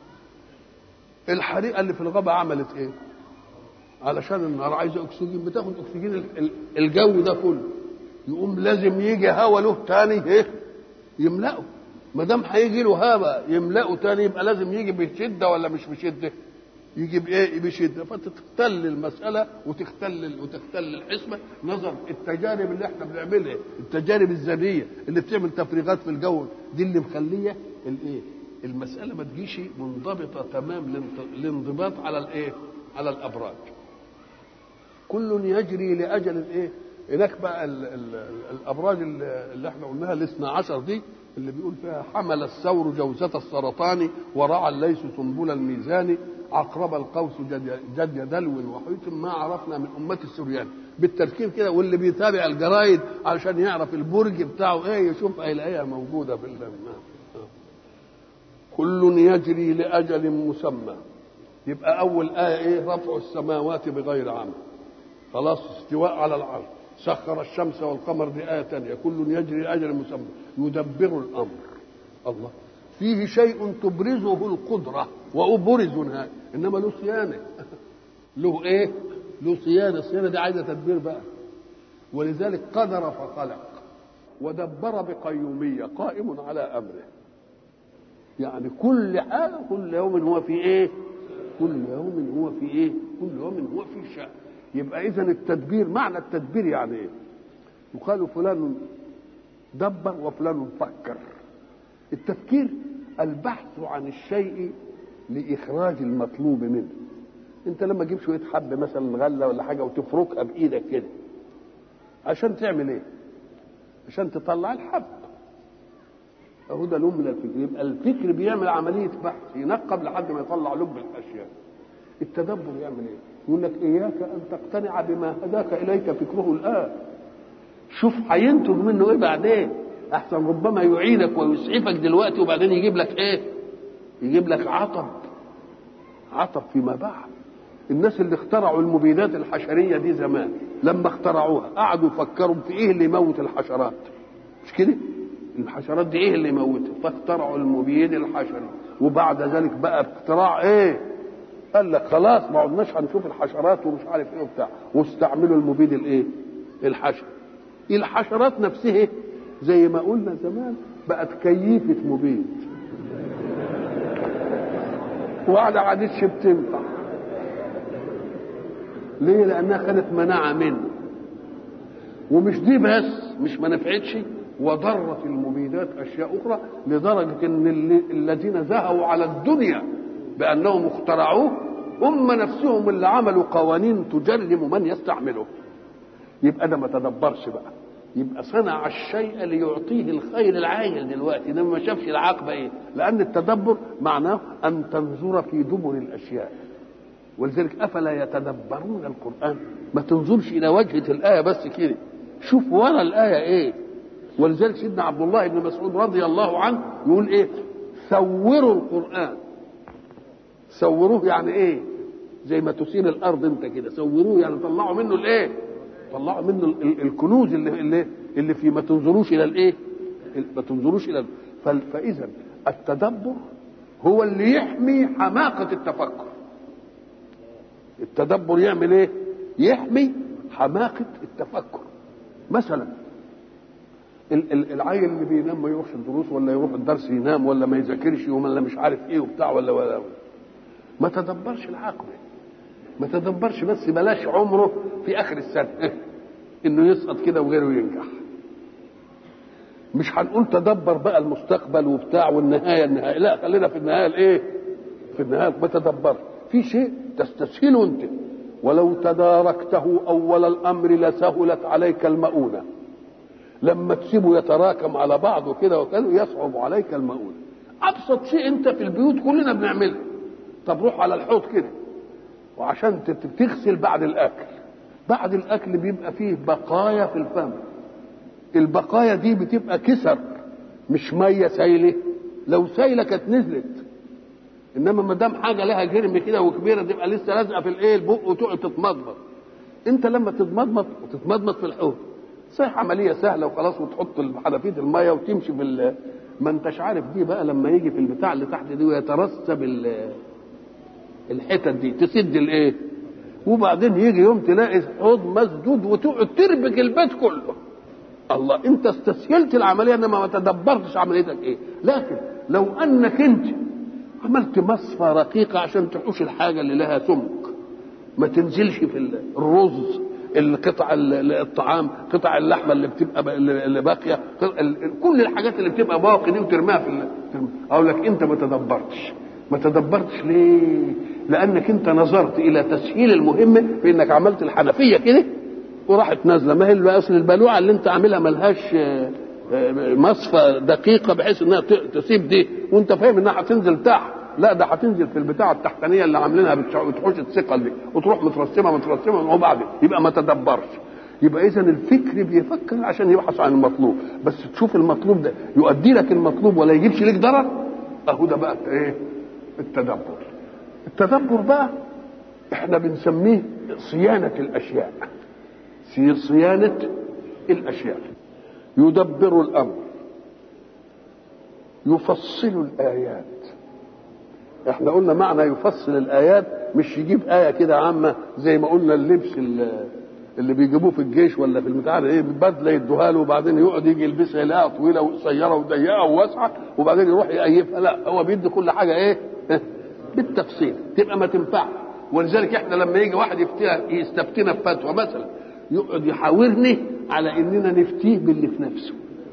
الحريقه اللي في الغابه عملت ايه علشان النار عايزه اكسجين بتاخد اكسجين الجو ده كله يقوم لازم يجي هواء له تاني ايه يملأه ما دام هيجي له هواء يملأه تاني يبقى لازم يجي بشده ولا مش بشده يجي بايه بشده فتختل المساله وتختل وتختل الحسبه نظر التجارب اللي احنا بنعملها التجارب الذريه اللي بتعمل تفريغات في الجو دي اللي مخليه الايه المساله ما تجيش منضبطه تمام الانضباط على الايه على الابراج كل يجري لاجل ايه هناك بقى ال ال الابراج اللي احنا قلناها الاثنى عشر دي اللي بيقول فيها حمل الثور جوزة السرطان ورعى الليث سنبل الميزان عقرب القوس جد, جد دلو وحيث ما عرفنا من أمة السريان بالتركيب كده واللي بيتابع الجرايد علشان يعرف البرج بتاعه ايه يشوف هيلاقيها موجودة بالله كل يجري لأجل مسمى يبقى أول آية إيه رفع السماوات بغير عمل خلاص استواء على العرش سخر الشمس والقمر دي آية تانية كل يجري لأجل مسمى يدبر الأمر الله فيه شيء تبرزه القدرة وأبرز نهاية إنما له صيانة له إيه؟ له صيانة الصيانة دي عايزة تدبير بقى ولذلك قدر فخلق ودبر بقيومية قائم على أمره يعني كل حاجة كل يوم هو في إيه؟ كل يوم هو في إيه؟ كل يوم هو في شأن يبقى إذا التدبير معنى التدبير يعني إيه؟ يقال فلان دبر وفلان فكر التفكير البحث عن الشيء لاخراج المطلوب منه انت لما تجيب شويه حب مثلا غله ولا حاجه وتفركها بايدك كده عشان تعمل ايه عشان تطلع الحب اهو ده لب من الفكر يبقى الفكر بيعمل عمليه بحث ينقب لحد ما يطلع لب الاشياء التدبر يعمل ايه يقول لك اياك ان تقتنع بما هداك اليك فكره الان شوف هينتج منه ايه بعدين احسن ربما يعينك ويسعفك دلوقتي وبعدين يجيب لك ايه يجيب لك عطب عطب فيما بعد الناس اللي اخترعوا المبيدات الحشريه دي زمان لما اخترعوها قعدوا يفكروا في ايه اللي يموت الحشرات مش كده الحشرات دي ايه اللي يموتها فاخترعوا المبيد الحشري وبعد ذلك بقى اختراع ايه قال لك خلاص ما عدناش هنشوف الحشرات ومش عارف ايه وبتاع واستعملوا المبيد الايه الحشري الحشرات نفسها زي ما قلنا زمان بقت كيفة مبيد وعلى عادتش بتنفع ليه لانها خدت مناعة منه ومش دي بس مش ما نفعتش وضرت المبيدات اشياء اخرى لدرجة ان الذين زهوا على الدنيا بانهم اخترعوه هم نفسهم اللي عملوا قوانين تجرم من يستعمله يبقى ده ما تدبرش بقى يبقى صنع الشيء ليعطيه الخير العاجل دلوقتي انما ما شافش العاقبه ايه لان التدبر معناه ان تنظر في دبر الاشياء ولذلك افلا يتدبرون القران ما تنظرش الى وجهه الايه بس كده شوف ورا الايه ايه ولذلك سيدنا عبد الله بن مسعود رضي الله عنه يقول ايه سوروا القران سوروه يعني ايه زي ما تسير الارض انت كده سوروه يعني طلعوا منه الايه طلعوا منه الكنوز اللي اللي اللي في ما تنظروش الى الايه ما تنظروش الى فاذا التدبر هو اللي يحمي حماقه التفكر التدبر يعمل ايه يحمي حماقه التفكر مثلا العيل اللي بينام ما يروحش الدروس ولا يروح الدرس ينام ولا ما يذاكرش ولا مش عارف ايه وبتاع ولا ولا ما تدبرش العقل ما تدبرش بس بلاش عمره في اخر السنه انه يسقط كده وغيره ينجح مش هنقول تدبر بقى المستقبل وبتاع والنهايه النهايه لا خلينا في النهايه الايه في النهايه ما تدبر في شيء تستسهله انت ولو تداركته اول الامر لسهلت عليك المؤونه لما تسيبه يتراكم على بعضه كده وكذا يصعب عليك المؤونه ابسط شيء انت في البيوت كلنا بنعمله طب روح على الحوض كده وعشان تغسل بعد الاكل بعد الاكل بيبقى فيه بقايا في الفم البقايا دي بتبقى كسر مش ميه سايله لو سايله كانت نزلت انما ما دام حاجه لها جرم كده وكبيره تبقى لسه لازقه في الايه البق وتقعد تتمضمض انت لما تتمضمض وتتمضمض في الحوض صحيح عمليه سهله وخلاص وتحط حنفيه الميه وتمشي بال ما انتش عارف دي بقى لما يجي في البتاع اللي تحت دي ويترسب الحتت دي تسد الايه وبعدين يجي يوم تلاقي حوض مسدود وتقعد تربك البيت كله الله انت استسهلت العمليه انما ما تدبرتش عمليتك ايه لكن لو انك انت عملت مصفى رقيقه عشان تحوش الحاجه اللي لها سمك ما تنزلش في الرز القطع الطعام قطع اللحمه اللي بتبقى اللي باقيه كل الحاجات اللي بتبقى باقي دي وترميها في اقول لك انت ما تدبرتش ما تدبرتش ليه لانك انت نظرت الى تسهيل المهمه في انك عملت الحنفيه كده وراحت نازله ما هي اللي اصل البلوعه اللي انت عاملها ملهاش آه، آه، مصفى دقيقه بحيث انها ت- تسيب دي وانت فاهم انها هتنزل تحت لا ده هتنزل في البتاعه التحتانيه اللي عاملينها بتش- بتحوش الثقل دي وتروح مترسمه مترسمه وبعدين يبقى ما تدبرش يبقى اذا الفكر بيفكر عشان يبحث عن المطلوب بس تشوف المطلوب ده يؤدي لك المطلوب ولا يجيبش لك ضرر اهو ده بقى ايه التدبر التدبر بقى احنا بنسميه صيانه الاشياء في صيانه الاشياء يدبر الامر يفصل الايات احنا قلنا معنى يفصل الايات مش يجيب ايه كده عامه زي ما قلنا اللبس اللي, اللي بيجيبوه في الجيش ولا في البتاع ده ايه بدله يدوها له وبعدين يقعد يجي يلبسها يلاقيها طويله وقصيره وضيقه وواسعه وبعدين يروح يقيفها لا هو بيدي كل حاجه ايه بالتفصيل تبقى ما تنفعش ولذلك احنا لما يجي واحد يفتيها يستفتينا بفتوى مثلا يقعد يحاورني على اننا نفتيه باللي في نفسه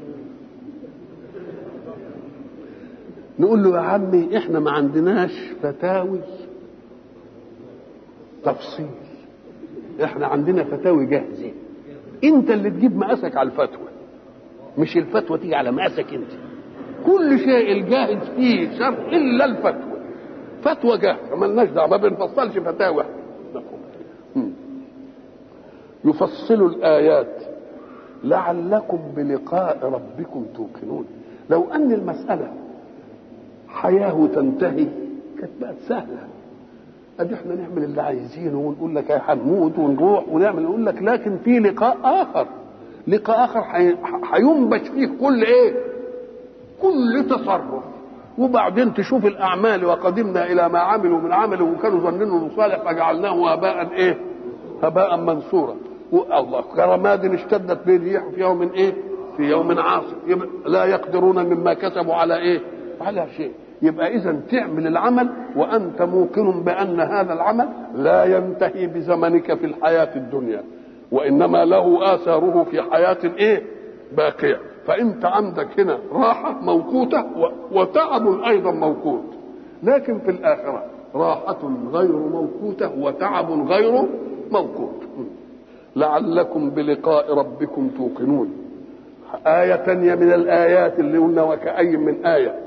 نقول له يا عمي احنا ما عندناش فتاوي تفصيل احنا عندنا فتاوي جاهزه انت اللي تجيب مقاسك على الفتوى مش الفتوى تيجي على مقاسك انت كل شيء الجاهز فيه شرط الا الفتوى فتوى جاهزه مالناش دعوه ما بنفصلش فتاوى مم. يفصل الايات لعلكم بلقاء ربكم توقنون لو ان المساله حياه تنتهي كانت بقت سهله ادي احنا نعمل اللي عايزينه ونقول لك هنموت ونروح ونعمل نقول لك لكن في لقاء اخر لقاء اخر حي- هينبش فيه كل ايه كل تصرف وبعدين تشوف الاعمال وقدمنا الى ما عملوا من عمل وكانوا ظنين انه صالح فجعلناه هباء ايه هباء منصورا والله كرماد اشتدت به الريح في يوم ايه في يوم عاصف يبقى لا يقدرون مما كسبوا على ايه على شيء يبقى اذا تعمل العمل وانت موقن بان هذا العمل لا ينتهي بزمنك في الحياه الدنيا وانما له اثاره في حياه ايه باقيه فانت عندك هنا راحه موقوته و- وتعب ايضا موقوت لكن في الاخره راحه غير موقوته وتعب غير موقوت لعلكم بلقاء ربكم توقنون آية تانية من الآيات اللي قلنا وكأي من آية